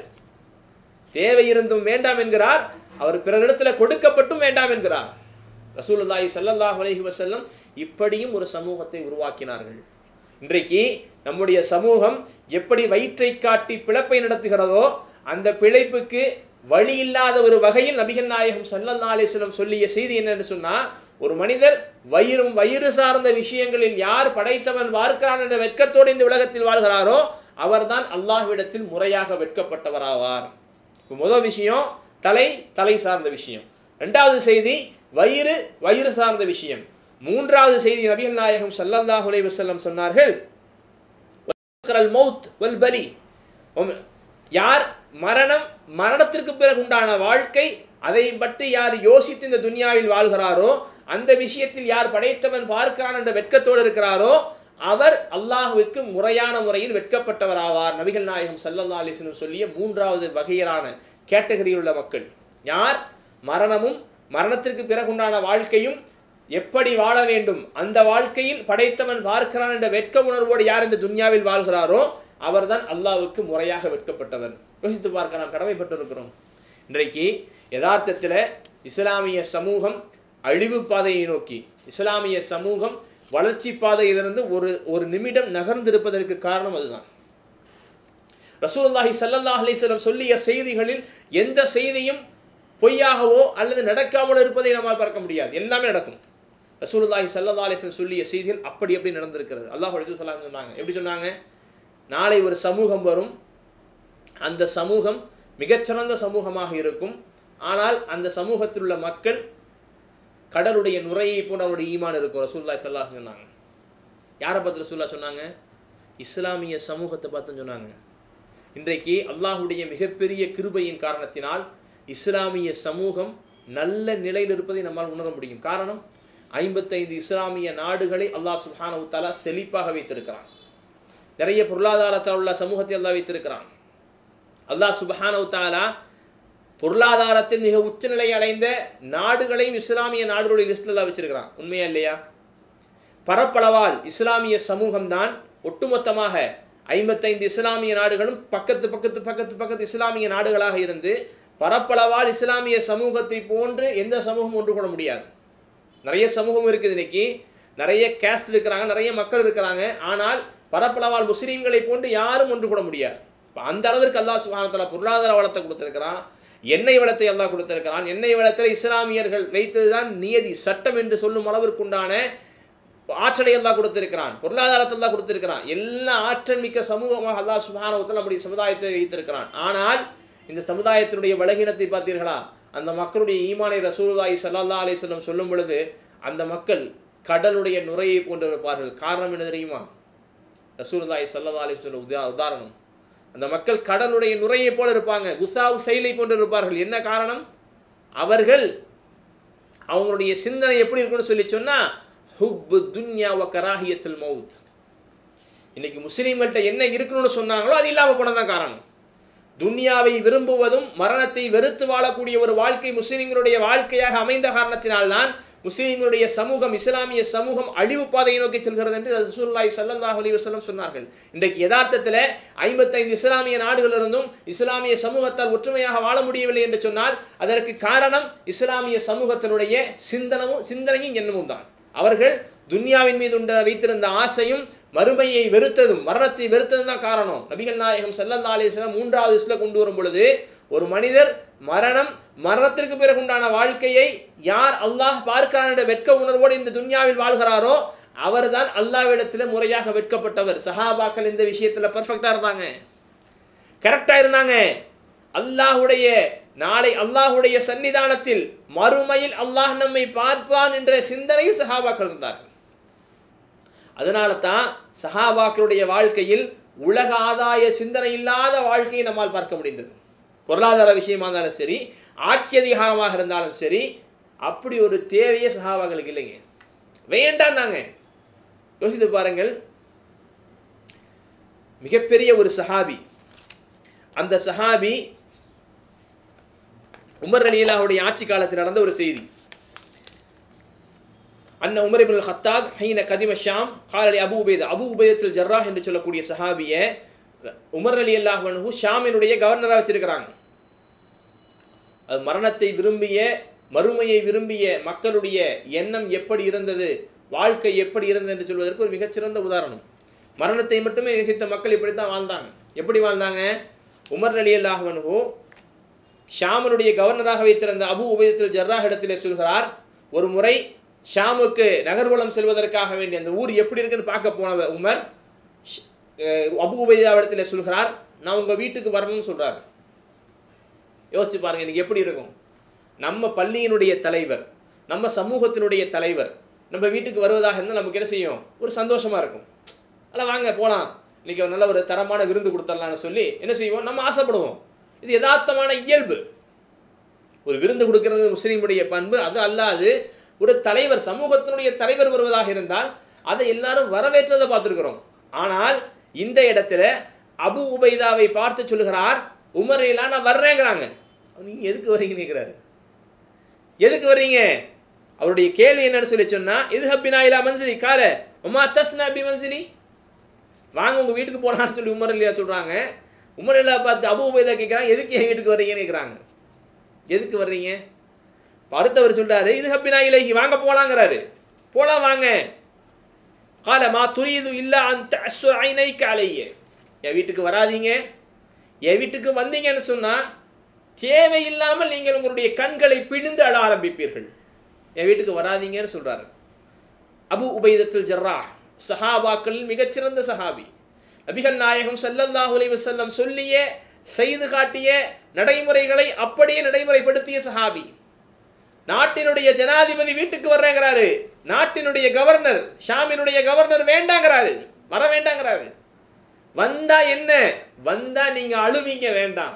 தேவை இருந்தும் வேண்டாம் என்கிறார் அவர் பிறரிடத்துல கொடுக்கப்பட்டும் வேண்டாம் என்கிறார் ரசூலுல்லாஹி ஸல்லல்லாஹு அலைஹி வஸல்லம் இப்படியும் ஒரு சமூகத்தை உருவாக்கினார்கள் இன்றைக்கு நம்முடைய சமூகம் எப்படி வயிற்றை காட்டி பிழைப்பை நடத்துகிறதோ அந்த பிழைப்புக்கு வழி இல்லாத ஒரு வகையில் நபிகள் நாயகம் ஸல்லல்லாஹு அலைஹி வஸல்லம் சொல்லிய செய்தி என்னன்னு சொன்னா ஒரு மனிதர் வயிறும் வயிறு சார்ந்த விஷயங்களில் யார் படைத்தவன் பார்க்கிறான் என்ற வெட்கத்தோடு இந்த உலகத்தில் வாழ்கிறாரோ அவர்தான் அல்லாஹ்விடத்தில் முறையாக வெட்கப்பட்டவராவார் இப்போ முதல் விஷயம் தலை தலை சார்ந்த விஷயம் ரெண்டாவது செய்தி வயிறு வயிறு சார்ந்த விஷயம் மூன்றாவது செய்தி நபிகள் நாயகம் ஸல்லல்லாஹு அலைஹி வஸல்லம் சொன்னார்கள் "வக்ரல் மௌத் வல் பலி உம், யார் மரணம் மரணத்திற்கு பிறகு உண்டான வாழ்க்கை அதை பற்றி யார் யோசித்து இந்த துனியாவில் வாழ்கிறாரோ அந்த விஷயத்தில் யார் படைத்தவன் பார்க்கிறான் என்ற வெட்கத்தோடு இருக்கிறாரோ அவர் அல்லாஹ்வுக்கு முறையான முறையில் வெட்கப்பட்டவராவார் நபிகள் நாயகம் ஸல்லல்லாஹு அலைஹி வஸல்லம் சொல்லிய மூன்றாவது வகையிலான கேட்டகரியில் உள்ள மக்கள் யார் மரணமும் மரணத்திற்கு பிறகுண்டான வாழ்க்கையும் எப்படி வாழ வேண்டும் அந்த வாழ்க்கையில் படைத்தவன் பார்க்கிறான் என்ற வெட்க உணர்வோடு யார் இந்த துன்யாவில் வாழ்கிறாரோ அவர்தான் அல்லாஹ்வுக்கு முறையாக வெட்கப்பட்டவர் யோசித்து பார்க்க நாம் கடமைப்பட்டிருக்கிறோம் இன்றைக்கு யதார்த்தத்தில் இஸ்லாமிய சமூகம் அழிவு பாதையை நோக்கி இஸ்லாமிய சமூகம் வளர்ச்சி பாதையிலிருந்து ஒரு ஒரு நிமிடம் நகர்ந்திருப்பதற்கு காரணம் அதுதான் ரசூலுல்லாஹி ஸல்லல்லாஹு அலைஹி வஸல்லம் சொல்லிய செய்திகளில் எந்த செய்தியும் பொய்யாகவோ அல்லது நடக்காமல் இருப்பதை நம்மால் பார்க்க முடியாது எல்லாமே நடக்கும் ரசூலுல்லாஹி ஸல்லல்லாஹு அலைஹி வஸல்லம் சொல்லிய செய்திகள் அப்படி அப்படி நடந்திருக்கிறது அல்லாஹ் ரசூல் ஸல்லல்லாஹு அலைஹி சொன்னாங்க எப்படி சொன்னாங்க நாளை ஒரு சமூகம் வரும் அந்த சமூகம் மிகச்சிறந்த சமூகமாக இருக்கும் ஆனால் அந்த சமூகத்தில் உள்ள மக்கள் கடலுடைய நுரையை போன்ற அவருடைய ஈமான் இருக்கும் ரசூலுல்லாஹி ஸல்லல்லாஹு அலைஹி சொன்னாங்க யாரை பார்த்து ரசூல்லா சொன்னாங்க இஸ்லாமிய சமூகத்தை பார்த்து சொன்னாங்க இன்றைக்கு அல்லாஹ்வுடைய மிகப்பெரிய கிருபையின் காரணத்தினால் இஸ்லாமிய சமூகம் நல்ல நிலையில் இருப்பதை நம்மால் உணர முடியும் காரணம் ஐம்பத்தைந்து இஸ்லாமிய நாடுகளை அல்லாஹ் சுப்ஹானஹு தஆலா செழிப்பாக வைத்திருக்கிறான் நிறைய பொருளாதாரத்தில் உள்ள சமூகத்தை அல்லாஹ் வைத்திருக்கிறான் அல்லாஹ் சுப்ஹானஹு தஆலா பொருளாதாரத்தில் மிக உச்சநிலை அடைந்த நாடுகளையும் இஸ்லாமிய நாடுகளுடைய லிஸ்ட்டில் எல்லாம் வச்சிருக்கிறான் உண்மையா இல்லையா பரப்பளவால் இஸ்லாமிய சமூகம்தான் ஒட்டுமொத்தமாக ஐம்பத்தைந்து இஸ்லாமிய நாடுகளும் பக்கத்து பக்கத்து பக்கத்து பக்கத்து இஸ்லாமிய நாடுகளாக இருந்து பரப்பளவால் இஸ்லாமிய சமூகத்தை போன்று எந்த சமூகம் ஒன்று கூட முடியாது நிறைய சமூகம் இருக்குது இன்னைக்கு நிறைய கேஸ்ட் இருக்கிறாங்க நிறைய மக்கள் இருக்கிறாங்க ஆனால் பரப்பளவால் முஸ்லீம்களை போன்று யாரும் ஒன்று கூட முடியாது இப்ப அந்த அளவிற்கு அல்லாஹ் சுப்ஹானஹு வ தஆலா பொருளாதார வளத்தை கொடுத்திருக்கிறான் எண்ணெய் வளத்தை அல்லாஹ் கொடுத்திருக்கிறான் எண்ணெய் வளத்தில் இஸ்லாமியர்கள் வைத்ததுதான் நியதி சட்டம் என்று சொல்லும் அளவிற்குண்டான ஆற்றலை அல்லாஹ் கொடுத்திருக்கிறான் பொருளாதாரத்தை அல்லாஹ் கொடுத்திருக்கிறான் எல்லா ஆற்றல் மிக்க சமூகமாக அல்லாஹ் சுபானவத்தில் நம்முடைய சமுதாயத்தை வைத்திருக்கிறான் ஆனால் இந்த சமுதாயத்தினுடைய பலகீனத்தை பார்த்தீர்களா அந்த மக்களுடைய ஈமானை ரசூலுல்லாஹி ஸல்லல்லாஹு அலைஹி வஸல்லம் சொல்லும் பொழுது அந்த மக்கள் கடலுடைய நுரையை போன்று இருப்பார்கள் காரணம் என்ன தெரியுமா ரசூலுல்லாஹி ஸல்லல்லாஹு அலைஹி வஸல்லம் உதா உதாரணம் அந்த மக்கள் கடலுடைய நுரையை போல இருப்பாங்க குசாவு செயலை போன்று இருப்பார்கள் என்ன காரணம் அவர்கள் அவங்களுடைய சிந்தனை எப்படி இருக்குன்னு சொல்லி சொன்னா ஹுப்பு துன்யா வ கராஹியத்துல் மவுத் இன்னைக்கு முஸ்லீம்கள்ட்ட என்ன இருக்கணும்னு சொன்னாங்களோ அது இல்லாமல் போனதான் காரணம் துன்யாவை விரும்புவதும் மரணத்தை வெறுத்து வாழக்கூடிய ஒரு வாழ்க்கை முஸ்லீம்களுடைய வாழ்க்கையாக அமைந்த காரணத்தினால்தான் முஸ்லீம்களுடைய சமூகம் இஸ்லாமிய சமூகம் அழிவு பாதையை நோக்கி செல்கிறது என்று ரசூலுல்லாஹி ஸல்லல்லாஹு அலைஹி வஸல்லம் சொன்னார்கள் இன்றைக்கு யதார்த்தத்தில் ஐம்பத்தைந்து இஸ்லாமிய நாடுகள் இருந்தும் இஸ்லாமிய சமூகத்தால் ஒற்றுமையாக வாழ முடியவில்லை என்று சொன்னால் அதற்கு காரணம் இஸ்லாமிய சமூகத்தினுடைய சிந்தனமும் சிந்தனையும் எண்ணமும் தான் அவர்கள் துன்யாவின் மீது உண்ட வைத்திருந்த ஆசையும் மறுமையை வெறுத்ததும் மரணத்தை வெறுத்ததும் தான் காரணம் நபிகள் நாயகம் ஸல்லல்லாஹு அலைஹி வஸல்லம் மூன்றாவது இஸ்ல கொண்டு வரும் பொழுது ஒரு மனிதர் மரணம் மரணத்திற்கு பிறகு உண்டான வாழ்க்கையை யார் அல்லாஹ் பார்க்கிறான் என்ற வெட்க உணர்வோடு இந்த துன்யாவில் வாழ்கிறாரோ அவர்தான் அல்லாஹ்விடத்தில் முறையாக வெட்கப்பட்டவர் சஹாபாக்கள் இந்த விஷயத்தில் பர்ஃபெக்டாக இருந்தாங்க கரெக்டாக இருந்தாங்க அல்லாஹுடைய நாளை அல்லாஹுடைய சன்னிதானத்தில் மறுமையில் அல்லாஹ் நம்மை பார்ப்பான் என்ற சிந்தனையில் சஹாபாக்கள் இருந்தார்கள் அதனால தான் சஹாபாக்களுடைய வாழ்க்கையில் உலக ஆதாய சிந்தனை இல்லாத வாழ்க்கையை நம்மால் பார்க்க முடிந்தது பொருளாதார விஷயமா இருந்தாலும் சரி ஆட்சி அதிகாரமாக இருந்தாலும் சரி அப்படி ஒரு தேவையே சஹாபாக்களுக்கு இல்லைங்க வேண்டாம் நாங்க யோசித்து பாருங்கள் மிகப்பெரிய ஒரு சஹாபி அந்த சஹாபி உமர் அலியல்லாவுடைய ஆட்சி காலத்தில் நடந்த ஒரு செய்தி அண்ணன் உமர் இப்னு ஹத்தாப் ஹைன கதிம ஷாம் காலலி அபு உபேத் அபு உபேதத்தில் ஜர்ராஹ் என்று சொல்லக்கூடிய சஹாபியை உமர் அலி அல்லாஹ் வன்ஹு ஷாமினுடைய கவர்னராக வச்சிருக்கிறாங்க அது மரணத்தை விரும்பிய மறுமையை விரும்பிய மக்களுடைய எண்ணம் எப்படி இருந்தது வாழ்க்கை எப்படி இருந்தது என்று சொல்வதற்கு ஒரு மிகச்சிறந்த உதாரணம் மரணத்தை மட்டுமே நேசித்த மக்கள் இப்படித்தான் வாழ்ந்தாங்க எப்படி வாழ்ந்தாங்க உமர் அலி அல்லாஹ் வன்ஹு ஷாமனுடைய கவர்னராக வைத்திருந்த அபு உபயத்தில் ஜர்ராஹ் இடத்திலே சொல்கிறார் ஒரு முறை ஷாமுக்கு நகர்வலம் செல்வதற்காக வேண்டிய அந்த ஊர் எப்படி இருக்குன்னு பார்க்க போன உமர் ஷ்- அஹ் அபு உபைதா இடத்துல சொல்கிறார் நான் உங்கள் வீட்டுக்கு வரணும்னு சொல்கிறார் யோசிச்சு பாருங்க எனக்கு எப்படி இருக்கும் நம்ம பள்ளியினுடைய தலைவர் நம்ம சமூகத்தினுடைய தலைவர் நம்ம வீட்டுக்கு வருவதாக இருந்தால் நமக்கு என்ன செய்யும் ஒரு சந்தோஷமா இருக்கும் அல்ல வாங்க போகலாம் இன்னைக்கு ஒரு நல்ல ஒரு தரமான விருந்து கொடுத்துடலாம்னு சொல்லி என்ன செய்வோம் நம்ம ஆசைப்படுவோம் இது யதார்த்தமான இயல்பு ஒரு விருந்து கொடுக்கிறது முஸ்லீமுடைய பண்பு அது அல்லாது ஒரு தலைவர் சமூகத்தினுடைய தலைவர் வருவதாக இருந்தால் அதை எல்லாரும் வரவேற்றதை பார்த்துருக்கிறோம் ஆனால் இந்த இடத்துல அபு உபைதாவை பார்த்து சொல்லுகிறார் உமரையெல்லாம் நான் வர்றேங்கிறாங்க நீங்க எதுக்கு வர்றீங்கன்னு கேட்குறாரு எதுக்கு வர்றீங்க அவருடைய கேள்வி என்னன்னு சொல்லி சொன்னா இது ஹப்பினா இலா மன்சிலி கால உமா தஸ்னா பி மன்சிலி வாங்க உங்க வீட்டுக்கு போலான்னு சொல்லி உமர் இல்லையா சொல்றாங்க உமர் இல்லா பார்த்து அபு உபைதா கேட்குறாங்க எதுக்கு என் வீட்டுக்கு வர்றீங்கன்னு கேட்குறாங்க எதுக்கு வர்றீங்க இப்ப அடுத்தவர் சொல்றாரு இது ஹப்பினா இலகி வாங்க போலாங்கிறாரு போலாம் வாங்க கால மா துரியுது இல்ல அந்த அஸ்வ ஐனைக்கு அலைய என் வீட்டுக்கு வராதீங்க என் வீட்டுக்கு வந்தீங்கன்னு சொன்னா தேவையில்லாமல் நீங்கள் உங்களுடைய கண்களை பிழிந்து அழ ஆரம்பிப்பீர்கள் என் வீட்டுக்கு வராதீங்கன்னு சொல்றாரு அபு உபைதத்துல் ஜர்ரா சஹாபாக்களில் மிகச்சிறந்த சஹாபி நபிகள் நாயகம் ஸல்லல்லாஹு அலைஹி வஸல்லம் சொல்லிய செய்து காட்டிய நடைமுறைகளை அப்படியே நடைமுறைப்படுத்திய சஹாபி நாட்டினுடைய ஜனாதிபதி வீட்டுக்கு வர்றேங்கிறாரு நாட்டினுடைய கவர்னர் ஷாமினுடைய கவர்னர் வேண்டாங்கிறாரு வர வேண்டாங்கிறாரு வந்தா என்ன வந்தா நீங்க அழுவீங்க வேண்டாம்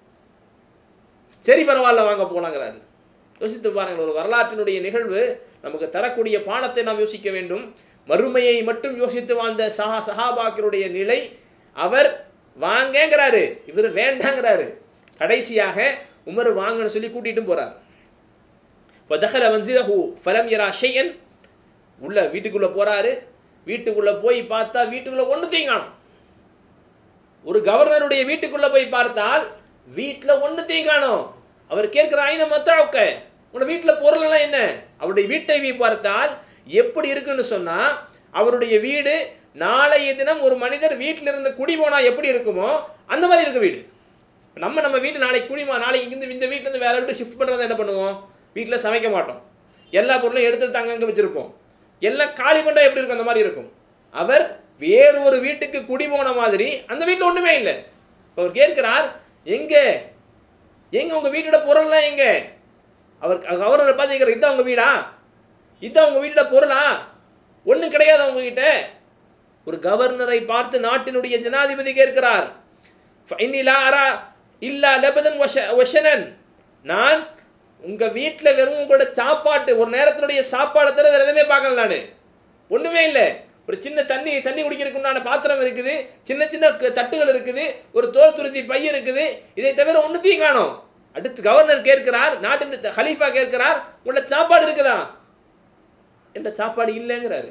சரி பரவாயில்ல வாங்க போலாங்கிறாரு யோசித்து பாருங்கள் ஒரு வரலாற்றினுடைய நிகழ்வு நமக்கு தரக்கூடிய பாடத்தை நாம் யோசிக்க வேண்டும் மறுமையை மட்டும் யோசித்து வாழ்ந்த சஹா சஹாபாக்களுடைய நிலை அவர் வாங்கங்கிறாரு இவர் வேண்டாங்கிறாரு கடைசியாக உமர் வாங்கன்னு சொல்லி கூட்டிட்டும் போறார் ஃபதஹல மன்சிலஹு ஃபலம் யரா ஷையன் உள்ள வீட்டுக்குள்ள போறாரு வீட்டுக்குள்ள போய் பார்த்தா வீட்டுக்குள்ள ஒண்ணுத்தையும் காணும் ஒரு கவர்னருடைய வீட்டுக்குள்ள போய் பார்த்தால் வீட்டுல ஒண்ணுத்தையும் காணும் அவர் கேட்கிற ஐன மத்தாவுக்க உன்னோட வீட்டுல பொருள் எல்லாம் என்ன அவருடைய வீட்டை போய் பார்த்தால் எப்படி இருக்குன்னு சொன்னா அவருடைய வீடு நாளைய தினம் ஒரு மனிதர் வீட்டில இருந்து குடி போனா எப்படி இருக்குமோ அந்த மாதிரி இருக்கு வீடு நம்ம நம்ம வீட்டு நாளைக்கு குடிமா நாளைக்கு இங்கிருந்து இந்த வீட்டிலேருந்து வேற வீட்டு ஷிஃப்ட் பண்ணுறதை என்ன பண்ணுவோம் வீட்டில் சமைக்க மாட்டோம் எல்லா பொருளும் எடுத்து தாங்க அங்கே வச்சுருப்போம் எல்லாம் காலி கொண்டா எப்படி இருக்கும் அந்த மாதிரி இருக்கும் அவர் வேறு ஒரு வீட்டுக்கு குடி போன மாதிரி அந்த வீட்டில் ஒன்றுமே இல்லை இப்போ அவர் கேட்கிறார் எங்கே எங்க உங்க வீட்டோட பொருள்லாம் எங்க அவர் கவர்னரை பார்த்து கேட்குற இதான் உங்க வீடா இதான் உங்க வீட்டோட பொருளா ஒன்றும் கிடையாது அவங்க கிட்ட ஒரு கவர்னரை பார்த்து நாட்டினுடைய ஜனாதிபதி கேட்கிறார் ஃபைனிலா அரா இல்லா லபதன் வஷ வஷனன் நான் உங்க வீட்டில் வெறும் உங்களோட சாப்பாட்டு ஒரு நேரத்தினுடைய சாப்பாடை தவிர வேற எதுவுமே பார்க்கல நான் ஒண்ணுமே இல்லை ஒரு சின்ன தண்ணி தண்ணி குடிக்கிறதுக்கு உண்டான பாத்திரம் இருக்குது சின்ன சின்ன க- தட்டுகள் இருக்குது ஒரு தோல் துருத்தி பை இருக்குது இதை தவிர ஒன்றுத்தையும் காணோம் அடுத்து கவர்னர் கேட்கிறார் நாட்டின் த- ஹலீஃபா கேட்கிறார் உங்களோட சாப்பாடு இருக்குதா என்ற சாப்பாடு இல்லைங்கிறாரு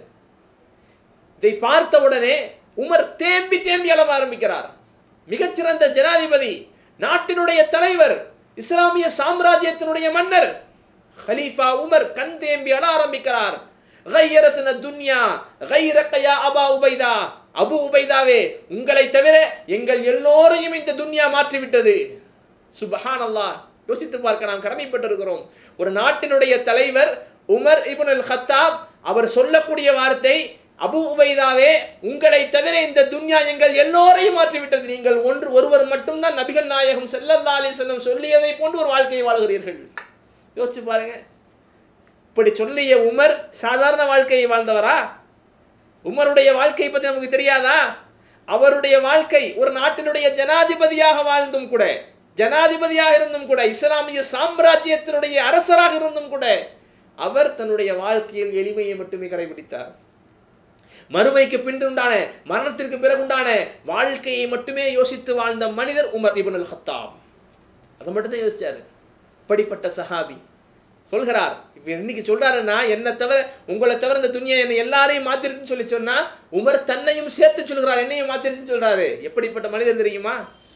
இதை பார்த்த உடனே உமர் தேம்பி தேம்பி அளவ ஆரம்பிக்கிறார் மிகச்சிறந்த ஜனாதிபதி நாட்டினுடைய தலைவர் இஸ்லாமிய சாம்ராஜ்யத்தினுடைய மன்னர் ஹலீஃபா உமர் கண் தேம்பி அழ ஆரம்பிக்கிறார் غيرتنا الدنيا غيرك يا அபா உபைதா அபு உபைதாவே உங்களை தவிர எங்கள் எல்லோரையும் இந்த துன்யா மாற்றிவிட்டது சுபஹான் அல்லாஹ் யோசித்து பார்க்க நாம் கடமைப்பட்டிருக்கிறோம் ஒரு நாட்டினுடைய தலைவர் உமர் இப்னு அல் ஹத்தாப் அவர் சொல்லக்கூடிய வார்த்தை அபு உபைதாவே உங்களை தவிர இந்த துன்யா எங்கள் எல்லோரையும் மாற்றிவிட்டது நீங்கள் ஒன்று ஒருவர் மட்டும்தான் நபிகள் நாயகம் ஸல்லல்லாஹு அலைஹி வஸல்லம் சொல்லியதை போன்று ஒரு வாழ்க்கையை வாழ்கிறீர்கள் யோசிச்சு பாருங்க இப்படி சொல்லிய உமர் சாதாரண வாழ்க்கையை வாழ்ந்தவரா உமருடைய வாழ்க்கையை பற்றி நமக்கு தெரியாதா அவருடைய வாழ்க்கை ஒரு நாட்டினுடைய ஜனாதிபதியாக வாழ்ந்தும் கூட ஜனாதிபதியாக இருந்தும் கூட இஸ்லாமிய சாம்ராஜ்யத்தினுடைய அரசராக இருந்தும் கூட அவர் தன்னுடைய வாழ்க்கையில் எளிமையை மட்டுமே கடைபிடித்தார் மறுமைக்கு பின்னுண்டான மரணத்திற்கு பிறகுண்டான வாழ்க்கையை மட்டுமே யோசித்து வாழ்ந்த மனிதர் உமர் இப்னு அல் ஹத்தாப் அதை மட்டும்தான் யோசிச்சாரு படிப்பட்ட சஹாபி சொல்கிறார் இப்போ இன்னைக்கு சொல்றாருன்னா என்னை தவிர உங்களை தவிர இந்த துனியா என்னை எல்லாரையும் மாத்திருச்சுன்னு சொல்லி சொன்னா உமர் தன்னையும் சேர்த்து சொல்கிறார் என்னையும் மாத்திருச்சுன்னு சொல்றாரு எப்படிப்பட்ட மனிதர் தெரியுமா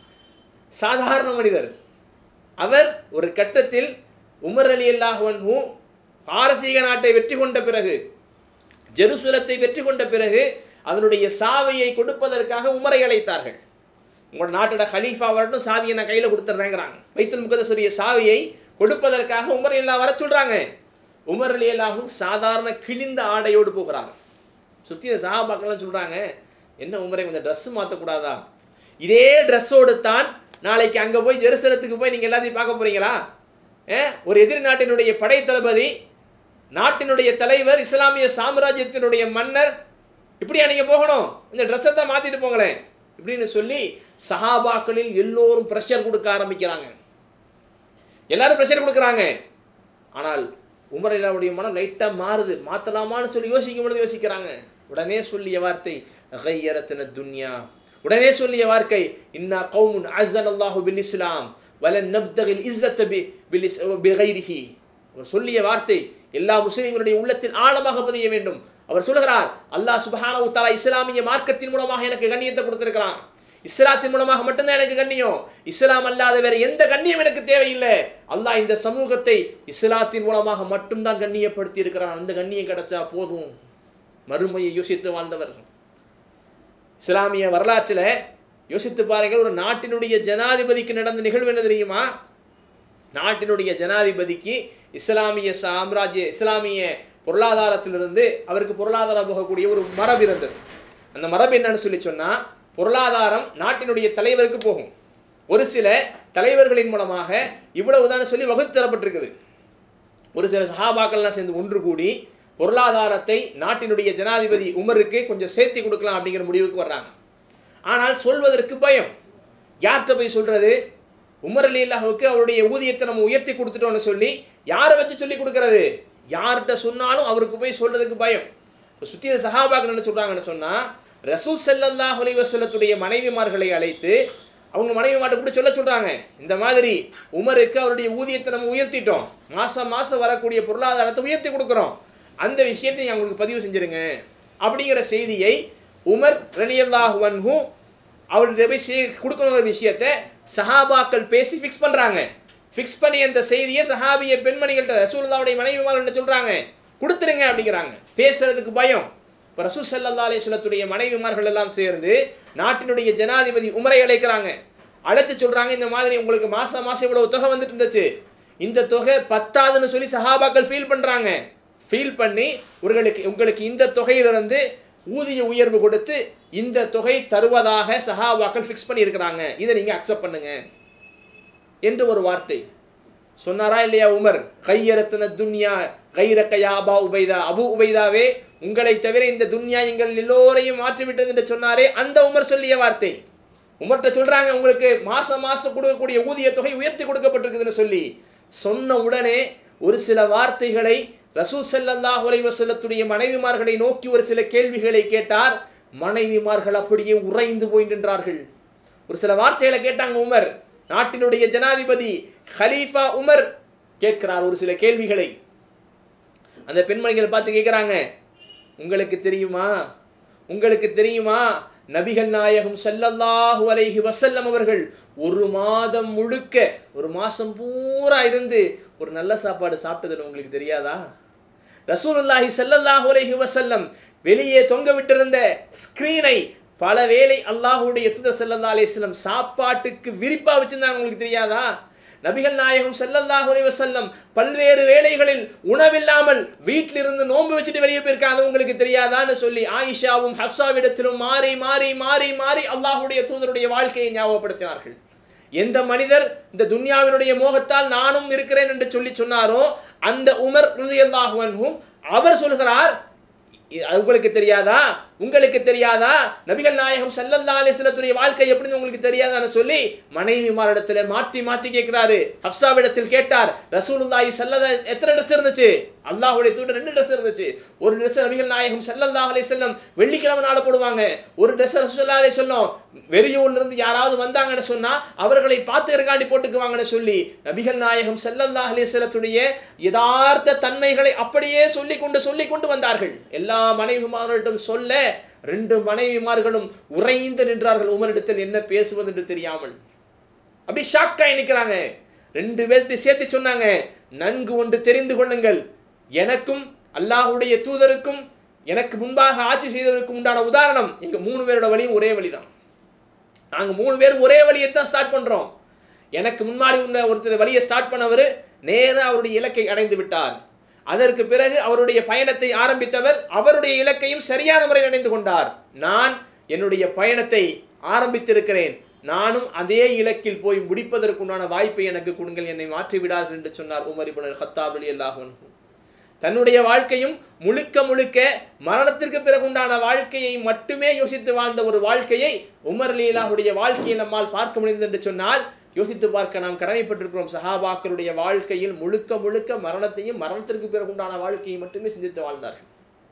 சாதாரண மனிதர் அவர் ஒரு கட்டத்தில் உமர் அலி அல்லாஹு பாரசீக நாட்டை வெற்றி கொண்ட பிறகு ஜெருசலத்தை வெற்றி கொண்ட பிறகு அதனுடைய சாவியை கொடுப்பதற்காக உமரை அழைத்தார்கள் உங்களோட நாட்டோட ஹலீஃபா வரட்டும் சாவியை நான் கையில் கொடுத்துட்றேங்கிறாங்க வைத்துல் முகதசரிய சாவியை கொடுப்பதற்காக உமர் எல்லாம் வர சொல்றாங்க உமர் அலி அல்லாஹும் சாதாரண கிழிந்த ஆடையோடு போகிறார் சுற்றி சஹாபாக்கெல்லாம் சொல்றாங்க என்ன உமரை கொஞ்சம் ட்ரெஸ் மாற்றக்கூடாதா இதே ட்ரெஸ்ஸோடு தான் நாளைக்கு அங்கே போய் ஜெருசலத்துக்கு போய் நீங்கள் எல்லாத்தையும் பார்க்க போறீங்களா ஏ, ஒரு எதிரி நாட்டினுடைய படை தளபதி நாட்டினுடைய தலைவர் இஸ்லாமிய சாம்ராஜ்யத்தினுடைய மன்னர் இப்படியா நீங்கள் போகணும் இந்த ட்ரெஸ்ஸை தான் மாற்றிட்டு போங்களேன் இப்படின்னு சொல்லி சஹாபாக்களில் எல்லோரும் ப்ரெஷர் கொடுக்க ஆரம்பிக்கிறாங்க எல்லாரும் ப்ரெஷர் கொடுக்குறாங்க ஆனால் உமர் இல்லாவுடைய மனம் லைட்டாக மாறுது மாற்றலாமான்னு சொல்லி யோசிக்கும் பொழுது யோசிக்கிறாங்க உடனே சொல்லிய வார்த்தை அகையரத்தின துன்யா உடனே சொல்லிய வார்த்தை இன்னா கௌமுன் அஸ்ஸன் அல்லாஹு பில் இஸ்லாம் வலன் நப்தகில் இஸ்ஸத்த பி பில் இஸ் பிகைரிஹி அவர் சொல்லிய வார்த்தை எல்லா முஸ்லிம்களுடைய உள்ளத்தில் ஆழமாக பதிய வேண்டும் அவர் சொல்கிறார் அல்லாஹ் சுப்ஹானஹு தஆலா இஸ்லாமிய மார்க்கத்தின் மூலமாக எனக்கு கண்ணியத்தை கொடுத்திருக்கிறான் இஸ்லாத்தின் மூலமாக மட்டும்தான் எனக்கு கண்ணியம் இஸ்லாம் அல்லாத வேற எந்த கண்ணியம் எனக்கு தேவையில்லை அல்லாஹ் இந்த சமூகத்தை இஸ்லாத்தின் மூலமாக மட்டும்தான் கண்ணியப்படுத்தி இருக்கிறான் அந்த கண்ணியம் கிடைச்சா போதும் மறுமையை யோசித்து வாழ்ந்தவர் இஸ்லாமிய வரலாற்றில் யோசித்து பாருங்கள் ஒரு நாட்டினுடைய ஜனாதிபதிக்கு நடந்த நிகழ்வு என்ன தெரியுமா நாட்டினுடைய ஜனாதிபதிக்கு இஸ்லாமிய சாம்ராஜ்ய இஸ்லாமிய பொருளாதாரத்திலிருந்து அவருக்கு பொருளாதாரம் போகக்கூடிய ஒரு மரபு இருந்தது அந்த மரபு என்னன்னு சொல்லி சொன்னா பொருளாதாரம் நாட்டினுடைய தலைவருக்கு போகும் ஒரு சில தலைவர்களின் மூலமாக இவ்வளவுதான் சொல்லி வகுத்து தரப்பட்டிருக்குது ஒரு சில சஹாபாக்கள்லாம் சேர்ந்து ஒன்று கூடி பொருளாதாரத்தை நாட்டினுடைய ஜனாதிபதி உமருக்கு கொஞ்சம் சேர்த்து கொடுக்கலாம் அப்படிங்கிற முடிவுக்கு வர்றாங்க ஆனால் சொல்வதற்கு பயம் யார்கிட்ட போய் சொல்றது உமர் அலி அல்லாஹுக்கு அவருடைய ஊதியத்தை நம்ம உயர்த்தி கொடுத்துட்டோம்னு சொல்லி யாரை வச்சு சொல்லி கொடுக்கறது யார்கிட்ட சொன்னாலும் அவருக்கு போய் சொல்றதுக்கு பயம் இப்போ சுற்றிய சஹாபாக்கள் என்ன சொல்றாங்கன்னு சொன்னா ரசூல் ஸல்லல்லாஹு அலைஹி வஸல்லத்துடைய மனைவிமார்களை அழைத்து அவங்க மனைவி மாட்ட கூட சொல்ல சொல்றாங்க இந்த மாதிரி உமருக்கு அவருடைய ஊதியத்தை நம்ம உயர்த்திட்டோம் மாசம் மாசம் வரக்கூடிய பொருளாதாரத்தை உயர்த்தி கொடுக்குறோம் அந்த விஷயத்தை நீங்க அவங்களுக்கு பதிவு செஞ்சிருங்க அப்படிங்கிற செய்தியை உமர் ரலியல்லாஹு அன்ஹு அவர்கிட்ட போய் செய் கொடுக்கணுங்கிற விஷயத்தை சஹாபாக்கள் பேசி ஃபிக்ஸ் பண்றாங்க ஃபிக்ஸ் பண்ணி அந்த செய்தியை சஹாபிய பெண்மணிகள்கிட்ட ரசூலுல்லாவுடைய மனைவிமார்கள்ட்ட சொல்றாங்க கொடுத்துருங்க அப்படிங்கிறாங்க பேசுறதுக்கு பயம் இப்போ ரசூல் சல்லா அலிஸ்லத்துடைய மனைவிமார்கள் எல்லாம் சேர்ந்து நாட்டினுடைய ஜனாதிபதி உமரை அழைக்கிறாங்க அழைச்சு சொல்றாங்க இந்த மாதிரி உங்களுக்கு மாசம் மாசம் இவ்வளவு தொகை வந்துட்டு இருந்துச்சு இந்த தொகை பத்தாதுன்னு சொல்லி சஹாபாக்கள் ஃபீல் பண்றாங்க ஃபீல் பண்ணி உங்களுக்கு உங்களுக்கு இந்த தொகையிலிருந்து ஊதிய உயர்வு கொடுத்து இந்த தொகை தருவதாக சஹாபாக்கள் ஃபிக்ஸ் பண்ணி இருக்கிறாங்க இதை நீங்க அக்செப்ட் பண்ணுங்க என்று ஒரு வார்த்தை சொன்னாரா இல்லையா உமர் கையரத்தன துன்யா கைரக்கையா அபா உபைதா அபு உபைதாவே உங்களை தவிர இந்த துன்யா எங்கள் எல்லோரையும் மாற்றிவிட்டது என்று சொன்னாரே அந்த உமர் சொல்லிய வார்த்தை உமர்கிட்ட சொல்றாங்க உங்களுக்கு மாசம் மாசம் கொடுக்கக்கூடிய ஊதிய தொகை உயர்த்தி கொடுக்கப்பட்டிருக்குதுன்னு சொல்லி சொன்ன உடனே ஒரு சில வார்த்தைகளை ரசூல் ஸல்லல்லாஹு அலைஹி வஸல்லத்துடைய மனைவிமார்களை நோக்கி ஒரு சில கேள்விகளை கேட்டார் மனைவிமார்கள் அப்படியே உறைந்து போய் நின்றார்கள் ஒரு சில வார்த்தைகளை கேட்டாங்க உமர் நாட்டினுடைய ஜனாதிபதி ஹலீஃபா உமர் கேட்கிறார் ஒரு சில கேள்விகளை அந்த பெண்மணிகள் பார்த்து கேட்குறாங்க உங்களுக்கு தெரியுமா உங்களுக்கு தெரியுமா நபிகள் நாயகம் ஸல்லல்லாஹு அலைஹி வஸல்லம் அவர்கள் ஒரு மாதம் முழுக்க ஒரு மாசம் பூரா இருந்து ஒரு நல்ல சாப்பாடு சாப்பிட்டதுன்னு உங்களுக்கு தெரியாதா ரசூலுல்லாஹி ஸல்லல்லாஹு அலைஹி வஸல்லம் வெளியே தொங்க விட்டிருந்த ஸ்கிரீனை பல வேளை அல்லாஹ்வுடைய தூதர் ஸல்லல்லாஹு அலைஹி வஸல்லம் சாப்பாட்டுக்கு விரிப்பா வச்சிருந்தாங்க உங்களுக்கு தெரியாதா நபிகள் நாயகம் ஸல்லல்லாஹு அலைஹி வஸல்லம் பல்வேறு வேளைகளில் உணவில்லாமல் வீட்டில் இருந்து நோன்பு வச்சுட்டு வெளியே போயிருக்காங்க அது உங்களுக்கு தெரியாதான்னு சொல்லி ஆயிஷாவும் ஹப்சாவிடத்திலும் மாறி மாறி மாறி மாறி அல்லாஹ்வுடைய தூதருடைய வாழ்க்கையை ஞாபகப்படுத்தினார்கள் எந்த மனிதர் இந்த துன்யாவினுடைய மோகத்தால் நானும் இருக்கிறேன் என்று சொல்லி சொன்னாரோ அந்த உமர் ரலியல்லாஹு அன்ஹும் அவர் சொல்கிறார் இ- அது உங்களுக்கு தெரியாதா உங்களுக்கு தெரியாதா நபிகள் நாயகம் ஸல்லல்லாஹு அலைஹி வஸல்லத்துடைய வாழ்க்கை எப்படின்னு உங்களுக்கு தெரியாதான்னு சொல்லி மனைவிமாரிடத்துல மாற்றி மாற்றி கேட்கிறாரு ஹப்சாவிடத்தில் கேட்டார் ரசூலுல்லாஹி ஸல்லல்லாஹு எத்தனை ட்ரெஸ் இருந்துச்சு அல்லாஹ்வுடைய தூதர் ரெண்டு ட்ரெஸ் இருந்துச்சு ஒரு ட்ரெஸ் நபிகள் நாயகம் ஸல்லல்லாஹு அலைஹி வஸல்லம் வெள்ளிக்கிழமை நாள போடுவாங்க ஒரு ட்ரெஸ் ரசூலுல்லாஹி அலைஹி வஸல்லம் வெறியூர்ல இருந்து யாராவது வந்தாங்கன்னு சொன்னா அவர்களை பார்த்துக்கிறக்காண்டி போட்டுக்குவாங்கன்னு சொல்லி நபிகள் நாயகம் ஸல்லல்லாஹு அலைஹி வஸல்லத்துடைய யதார்த்த தன்மைகளை அப்படியே சொல்லி கொண்டு சொல்லி கொண்டு வந்தார்கள் எல்லா மனைவிமார்களிடம் சொல்ல ரெண்டு மனைவிமார்களும் உறைந்து நின்றார்கள் உமரிடத்தில் என்ன பேசுவது என்று தெரியாமல் அப்படி ஷாக்காய் நிற்கிறாங்க ரெண்டு பேர்த்து சேர்த்து சொன்னாங்க நன்கு ஒன்று தெரிந்து கொள்ளுங்கள் எனக்கும் அல்லாஹ்வுடைய தூதருக்கும் எனக்கு முன்பாக ஆட்சி செய்தவருக்கும் உண்டான உதாரணம் எங்க மூணு பேரோட வழியும் ஒரே வழிதான் நாங்க மூணு பேர் ஒரே வழியை தான் ஸ்டார்ட் பண்றோம் எனக்கு முன்னாடி உள்ள ஒருத்தர் வழியை ஸ்டார்ட் பண்ணவர் நேரா அவருடைய இலக்கை அடைந்து விட்டார் அதற்கு பிறகு அவருடைய பயணத்தை ஆரம்பித்தவர் அவருடைய இலக்கையும் சரியான முறையில் அடைந்து கொண்டார் நான் என்னுடைய பயணத்தை ஆரம்பித்திருக்கிறேன் நானும் அதே இலக்கில் போய் முடிப்பதற்குண்டான வாய்ப்பை எனக்கு கொடுங்கள் என்னை மாற்றி விடாதீர்கள் என்று சொன்னார் உமர் இப்னு ஹத்தாப் ரலியல்லாஹு அன்ஹு தன்னுடைய வாழ்க்கையும் முழுக்க முழுக்க மரணத்திற்கு பிறகு உண்டான வாழ்க்கையை மட்டுமே யோசித்து வாழ்ந்த ஒரு வாழ்க்கையை உமர் லீலாவுடைய வாழ்க்கையை நம்மால் பார்க்க முடிந்தது என்று சொன்னால் யோசித்து பார்க்க நாம் கடமைப்பட்டிருக்கிறோம் சஹாபாக்களுடைய வாழ்க்கையில் முழுக்க முழுக்க மரணத்தையும் மரணத்திற்கு பிறகு உண்டான வாழ்க்கையை மட்டுமே சிந்தித்து வாழ்ந்தார்கள்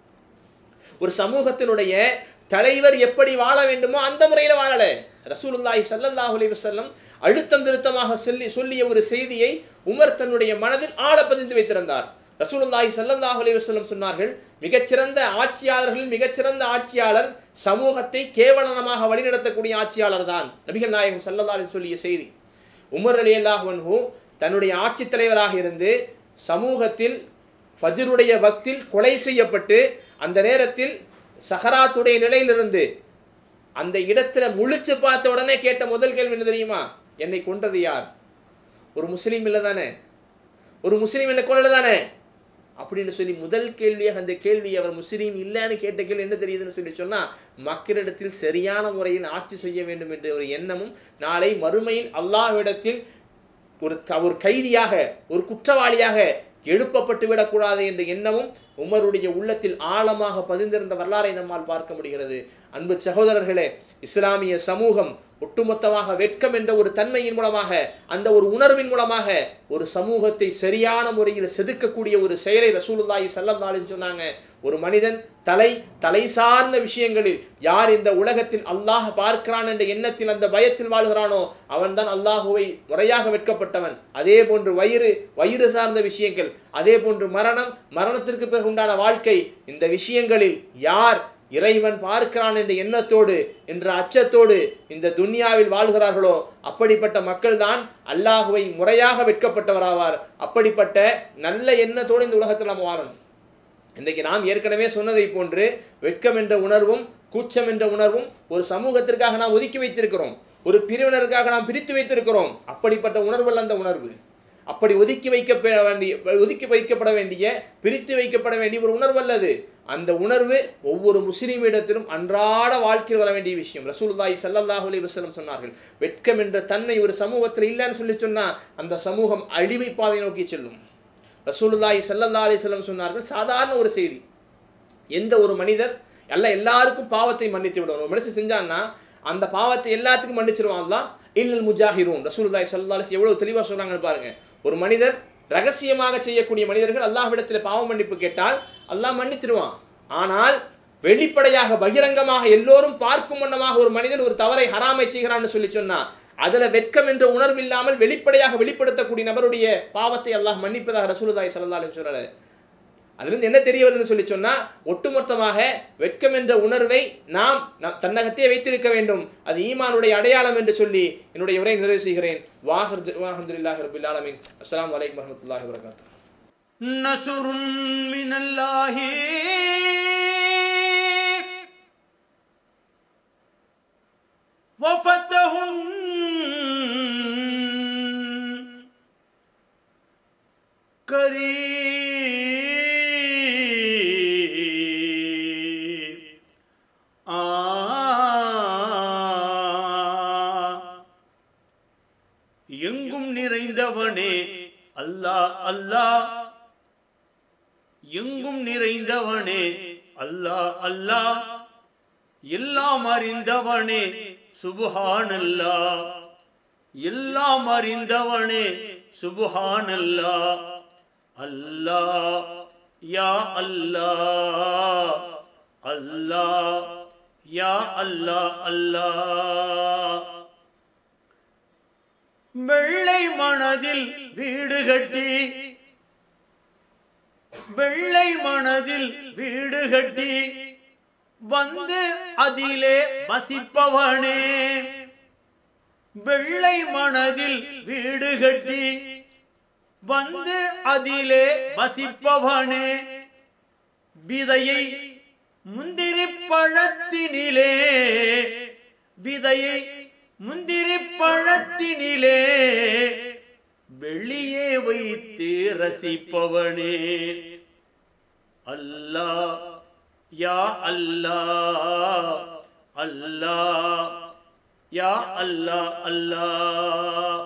ஒரு சமூகத்தினுடைய தலைவர் எப்படி வாழ வேண்டுமோ அந்த முறையில் வாழல ரசூலுல்லாஹி ஸல்லல்லாஹு அலைஹி வஸல்லம் அழுத்தம் திருத்தமாக சொல்லி சொல்லிய ஒரு செய்தியை உமர் தன்னுடைய மனதில் ஆழ பதிந்து வைத்திருந்தார் ரசூலுல்லாஹி ஸல்லல்லாஹு அலைஹி வஸல்லம் சொன்னார்கள் மிகச்சிறந்த ஆட்சியாளர்களில் மிகச்சிறந்த ஆட்சியாளர் சமூகத்தை கேவலமாக வழிநடத்தக்கூடிய ஆட்சியாளர் தான் நபிகள் நாயகம் ஸல்லல்லாஹு அலைஹி சொல்லிய செய்தி உமர் ரலியல்லாஹு அன்ஹு தன்னுடைய ஆட்சித் தலைவராக இருந்து சமூகத்தில் ஃபஜ்ருடைய வக்தில் கொலை செய்யப்பட்டு அந்த நேரத்தில் சஹராத்துடைய நிலையிலிருந்து அந்த இடத்துல முழிச்சு பார்த்த உடனே கேட்ட முதல் கேள்வி என்ன தெரியுமா என்னை கொன்றது யார் ஒரு முஸ்லீம் இல்லை தானே ஒரு முஸ்லீம் என்னை கொல்லல தானே அப்படின்னு சொல்லி முதல் கேள்வியாக அந்த கேள்வி அவர் முஸ்லீம் இல்லைன்னு கேட்ட கேள்வி என்ன தெரியுதுன்னு சொல்லி சொன்னா மக்களிடத்தில் சரியான முறையில் ஆட்சி செய்ய வேண்டும் என்ற ஒரு எண்ணமும் நாளை மறுமையில் அல்லாஹ்விடத்தில் ஒரு த- ஒரு கைதியாக ஒரு குற்றவாளியாக எழுப்பப்பட்டு விடக்கூடாது என்ற எண்ணமும் உமருடைய உள்ளத்தில் ஆழமாக பதிந்திருந்த வரலாறை நம்மால் பார்க்க முடிகிறது அன்பு சகோதரர்களே இஸ்லாமிய சமூகம் ஒட்டுமொத்தமாக வெட்கம் என்ற ஒரு தன்மையின் மூலமாக அந்த ஒரு உணர்வின் மூலமாக ஒரு சமூகத்தை சரியான முறையில் செதுக்கக்கூடிய ஒரு செயலை ரசூலுல்லாஹி ஸல்லல்லாஹு அலைஹி சொன்னாங்க ஒரு மனிதன் தலை தலை சார்ந்த விஷயங்களில் யார் இந்த உலகத்தில் அல்லாஹ் பார்க்கிறான் என்ற எண்ணத்தில் அந்த பயத்தில் வாழ்கிறானோ அவன்தான் அல்லாஹுவை முறையாக வெட்கப்பட்டவன் அதே போன்று வயிறு வயிறு சார்ந்த விஷயங்கள் அதே போன்று மரணம் மரணத்திற்கு பிறகு உண்டான வாழ்க்கை இந்த விஷயங்களில் யார் இறைவன் பார்க்கிறான் என்ற எண்ணத்தோடு என்ற அச்சத்தோடு இந்த துன்யாவில் வாழ்கிறார்களோ அப்படிப்பட்ட மக்கள்தான் அல்லாஹுவை முறையாக வெட்கப்பட்டவராவார் அப்படிப்பட்ட நல்ல எண்ணத்தோடு இந்த உலகத்தில் நம்ம வாழணும் இன்றைக்கு நாம் ஏற்கனவே சொன்னதை போன்று வெட்கம் என்ற உணர்வும் கூச்சம் என்ற உணர்வும் ஒரு சமூகத்திற்காக நாம் ஒதுக்கி வைத்திருக்கிறோம் ஒரு பிரிவினருக்காக நாம் பிரித்து வைத்திருக்கிறோம் அப்படிப்பட்ட உணர்வல்ல அந்த உணர்வு அப்படி ஒதுக்கி வைக்கப்பட வேண்டிய ஒதுக்கி வைக்கப்பட வேண்டிய பிரித்து வைக்கப்பட வேண்டிய ஒரு உணர்வு அல்லது அந்த உணர்வு ஒவ்வொரு முஸ்லீமிடத்திலும் அன்றாட வாழ்க்கையில் வர வேண்டிய விஷயம் ரசூலுல்லாஹி ஸல்லல்லாஹு அலைஹி வஸல்லம் சொன்னார்கள் வெட்கம் என்ற தன்மை ஒரு சமூகத்தில் இல்லைன்னு சொல்லி சொன்னா அந்த சமூகம் அழிவை பாதை நோக்கி செல்லும் ரசூலுல்லாஹி ஸல்லல்லாஹு அலைஹி வஸல்லம் சொன்னார்கள் சாதாரண ஒரு செய்தி எந்த ஒரு மனிதர் அல்ல எல்லாருக்கும் பாவத்தை மன்னித்து விடணும் ஒரு மனுஷன் செஞ்சான்னா அந்த பாவத்தை எல்லாத்துக்கும் மன்னிச்சிருவான் தான் இல்லல் முஜாஹிரூன் ரசூலுல்லாஹி ஸல்லல்லாஹு அலைஹி எவ்வளவு தெளிவா சொல்றாங்கன்னு பாருங்க ஒரு மனிதர் ரகசியமாக செய்யக்கூடிய மனிதர்கள் அல்லாஹ்விடத்தில் பாவ மன்னிப்பு கேட்டால் அல்லாஹ் மன்னித்திருவான் ஆனால் வெளிப்படையாக பகிரங்கமாக எல்லோரும் பார்க்கும் வண்ணமாக ஒரு மனிதன் ஒரு தவறை ஹராமை செய்கிறான்னு சொல்லி சொன்னா அதுல வெட்கம் என்ற உணர்வு இல்லாமல் வெளிப்படையாக வெளிப்படுத்தக்கூடிய நபருடைய பாவத்தை அல்லாஹ் மன்னிப்பதாக ரசூலுல்லாஹி ஸல்லல்லாஹு அலைஹி சொல்லல அதிலிருந்து என்ன தெரிய வருதுன்னு சொல்லி சொன்னா ஒட்டுமொத்தமாக வெட்கம் என்ற உணர்வை நாம் நம் தன்னகத்தே வைத்திருக்க வேண்டும் அது ஈமானுடைய அடையாளம் என்று சொல்லி என்னுடைய உரை நிறைவு செய்கிறேன் வாஹர் வாஹந்துல்லாஹி ரபில் ஆலமின் அஸ்ஸலாமு அலைக்கும் வரஹ்மத்துல்லாஹி வபரகாத்துஹு نصر من الله وفتح قريب ஆ எங்கும் நிறைந்தவனே அல்லாஹ் அல்லாஹ் எங்கும் நிறைந்தவனே அல்லாஹ் அல்லாஹ் எல்லாம் அறிந்தவனே சுபஹானல்லாஹ் எல்லாம் அறிந்தவனே சுபஹானல்லாஹ் அல்லாஹ் யா அல்லாஹ் அல்லாஹ் யா அல்லாஹ் அல்லாஹ் வெள்ளை மனதில் வீடு கட்டி வெள்ளை மனதில் வீடு கட்டி வந்து அதிலே வசிப்பவனே வெள்ளை மனதில் வீடு கட்டி வந்து அதிலே வசிப்பவனே விதையை முந்திரி பழத்தினிலே விதையை முந்திரி பழத்தினிலே வெளியே வைத்து ரசிப்பவனே அல்லாஹ் யா அல்லாஹ் அல்லாஹ் யா அல்லாஹ் அல்லாஹ்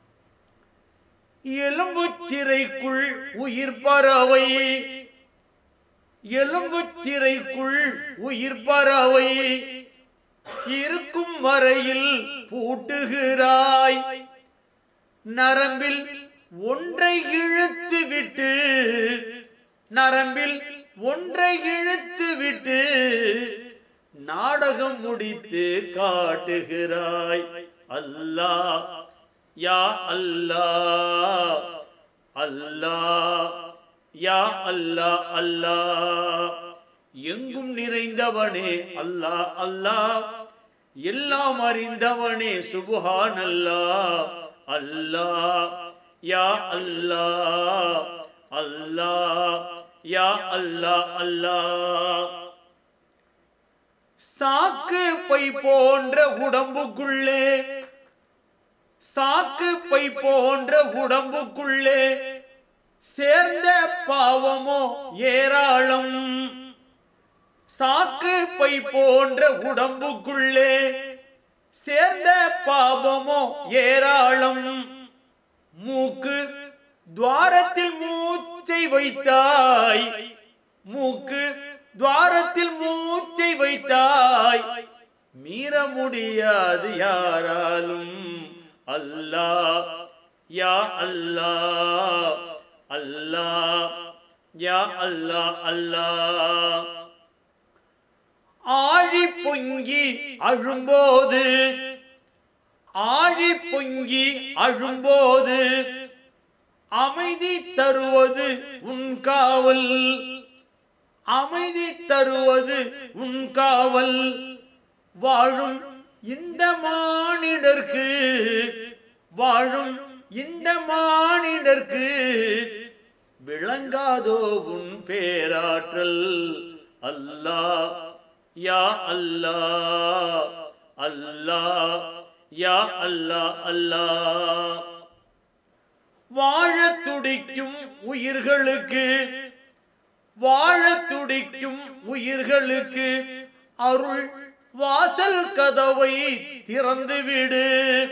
எலும்புச் சிறைக்குள் உயிர் பறவை எலும்புச் சிறைக்குள் உயிர் பறவை இருக்கும் வரையில் பூட்டுகிறாய் நரம்பில் ஒன்றை இழுத்து விட்டு நரம்பில் ஒன்றை இழுத்து விட்டு நாடகம் முடித்து காட்டுகிறாய் அல்லாஹ் யா அல்லாஹ் அல்லாஹ் யா அல்லாஹ் அல்லாஹ் எங்கும் நிறைந்தவனே அல்லாஹ் அல்லாஹ் எல்லாம் அறிந்தவனே சுபஹான் அல்லாஹ் அல்லாஹ் யா அல்லாஹ் அல்லாஹ் யா அல்லாஹ் அல்லாஹ் சாக்கு பை போன்ற உடம்புக்குள்ளே சாக்கு பை போன்ற உடம்புக்குள்ளே சேர்ந்த பாவமோ ஏராளம் சாக்கு பை போன்ற உடம்புக்குள்ளே சேர்ந்த பாவமோ ஏராளம் மூக்கு துவாரத்தில் மூச்சை வைத்தாய் மூக்கு துவாரத்தில் மூச்சை வைத்தாய் மீற முடியாது யாராலும் அல்லாஹ் யா அல்லாஹ் அல்லாஹ் யா அல்லாஹ் அல்லாஹ் ஆழி பொங்கி அழும்போது ஆழி பொங்கி அழும்போது அமைதி தருவது உன் காவல் அமைதி தருவது உன் காவல் வாழும் இந்த மானிடர்க்கு வாழும் இந்த மானிடர்க்கு விளங்காதோ உன் பேராற்றல் அல்லாஹ் யா அல்லாஹ் அல்லாஹ் யா அல்லாஹ் அல்லாஹ் வாழத் துடிக்கும் உயிர்களுக்கு வாழத் துடிக்கும் உயிர்களுக்கு அருள் வாசல் கதவை திறந்து விடு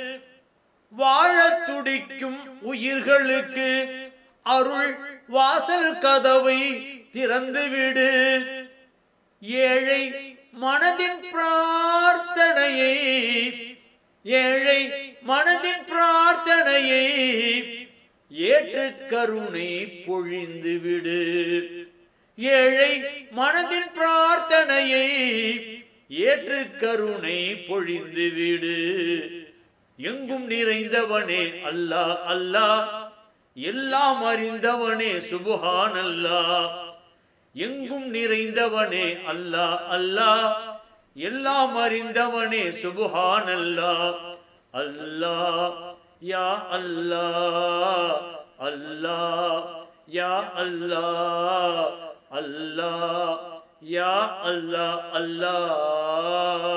வாழத் துடிக்கும் உயிர்களுக்கு அருள் வாசல் கதவை திறந்து விடு ஏழை மனதின் பிரார்த்தனையை ஏழை மனதின் பிரார்த்தனையை ஏற்று கருணை பொழிந்து விடு ஏழை மனதின் பிரார்த்தனையை ஏற்று கருணை பொழிந்து விடு எங்கும் நிறைந்தவனே அல்லாஹ் அல்லாஹ் எல்லாம் அறிந்தவனே சுபஹான் அல்லாஹ் எங்கும் நிறைந்தவனே அல்லாஹ் அல்லாஹ் எல்லாம் அறிந்தவனே சுபஹான் அல்லாஹ் அல்லாஹ் யா அல்லாஹ் அல்லாஹ் யா அல்லாஹ் அல்லாஹ் யா அல்லாஹ் அல்லாஹ்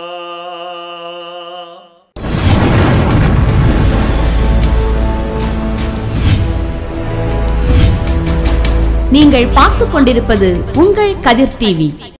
நீங்கள் பார்த்துக் கொண்டிருப்பது உங்கள் கதிர் டிவி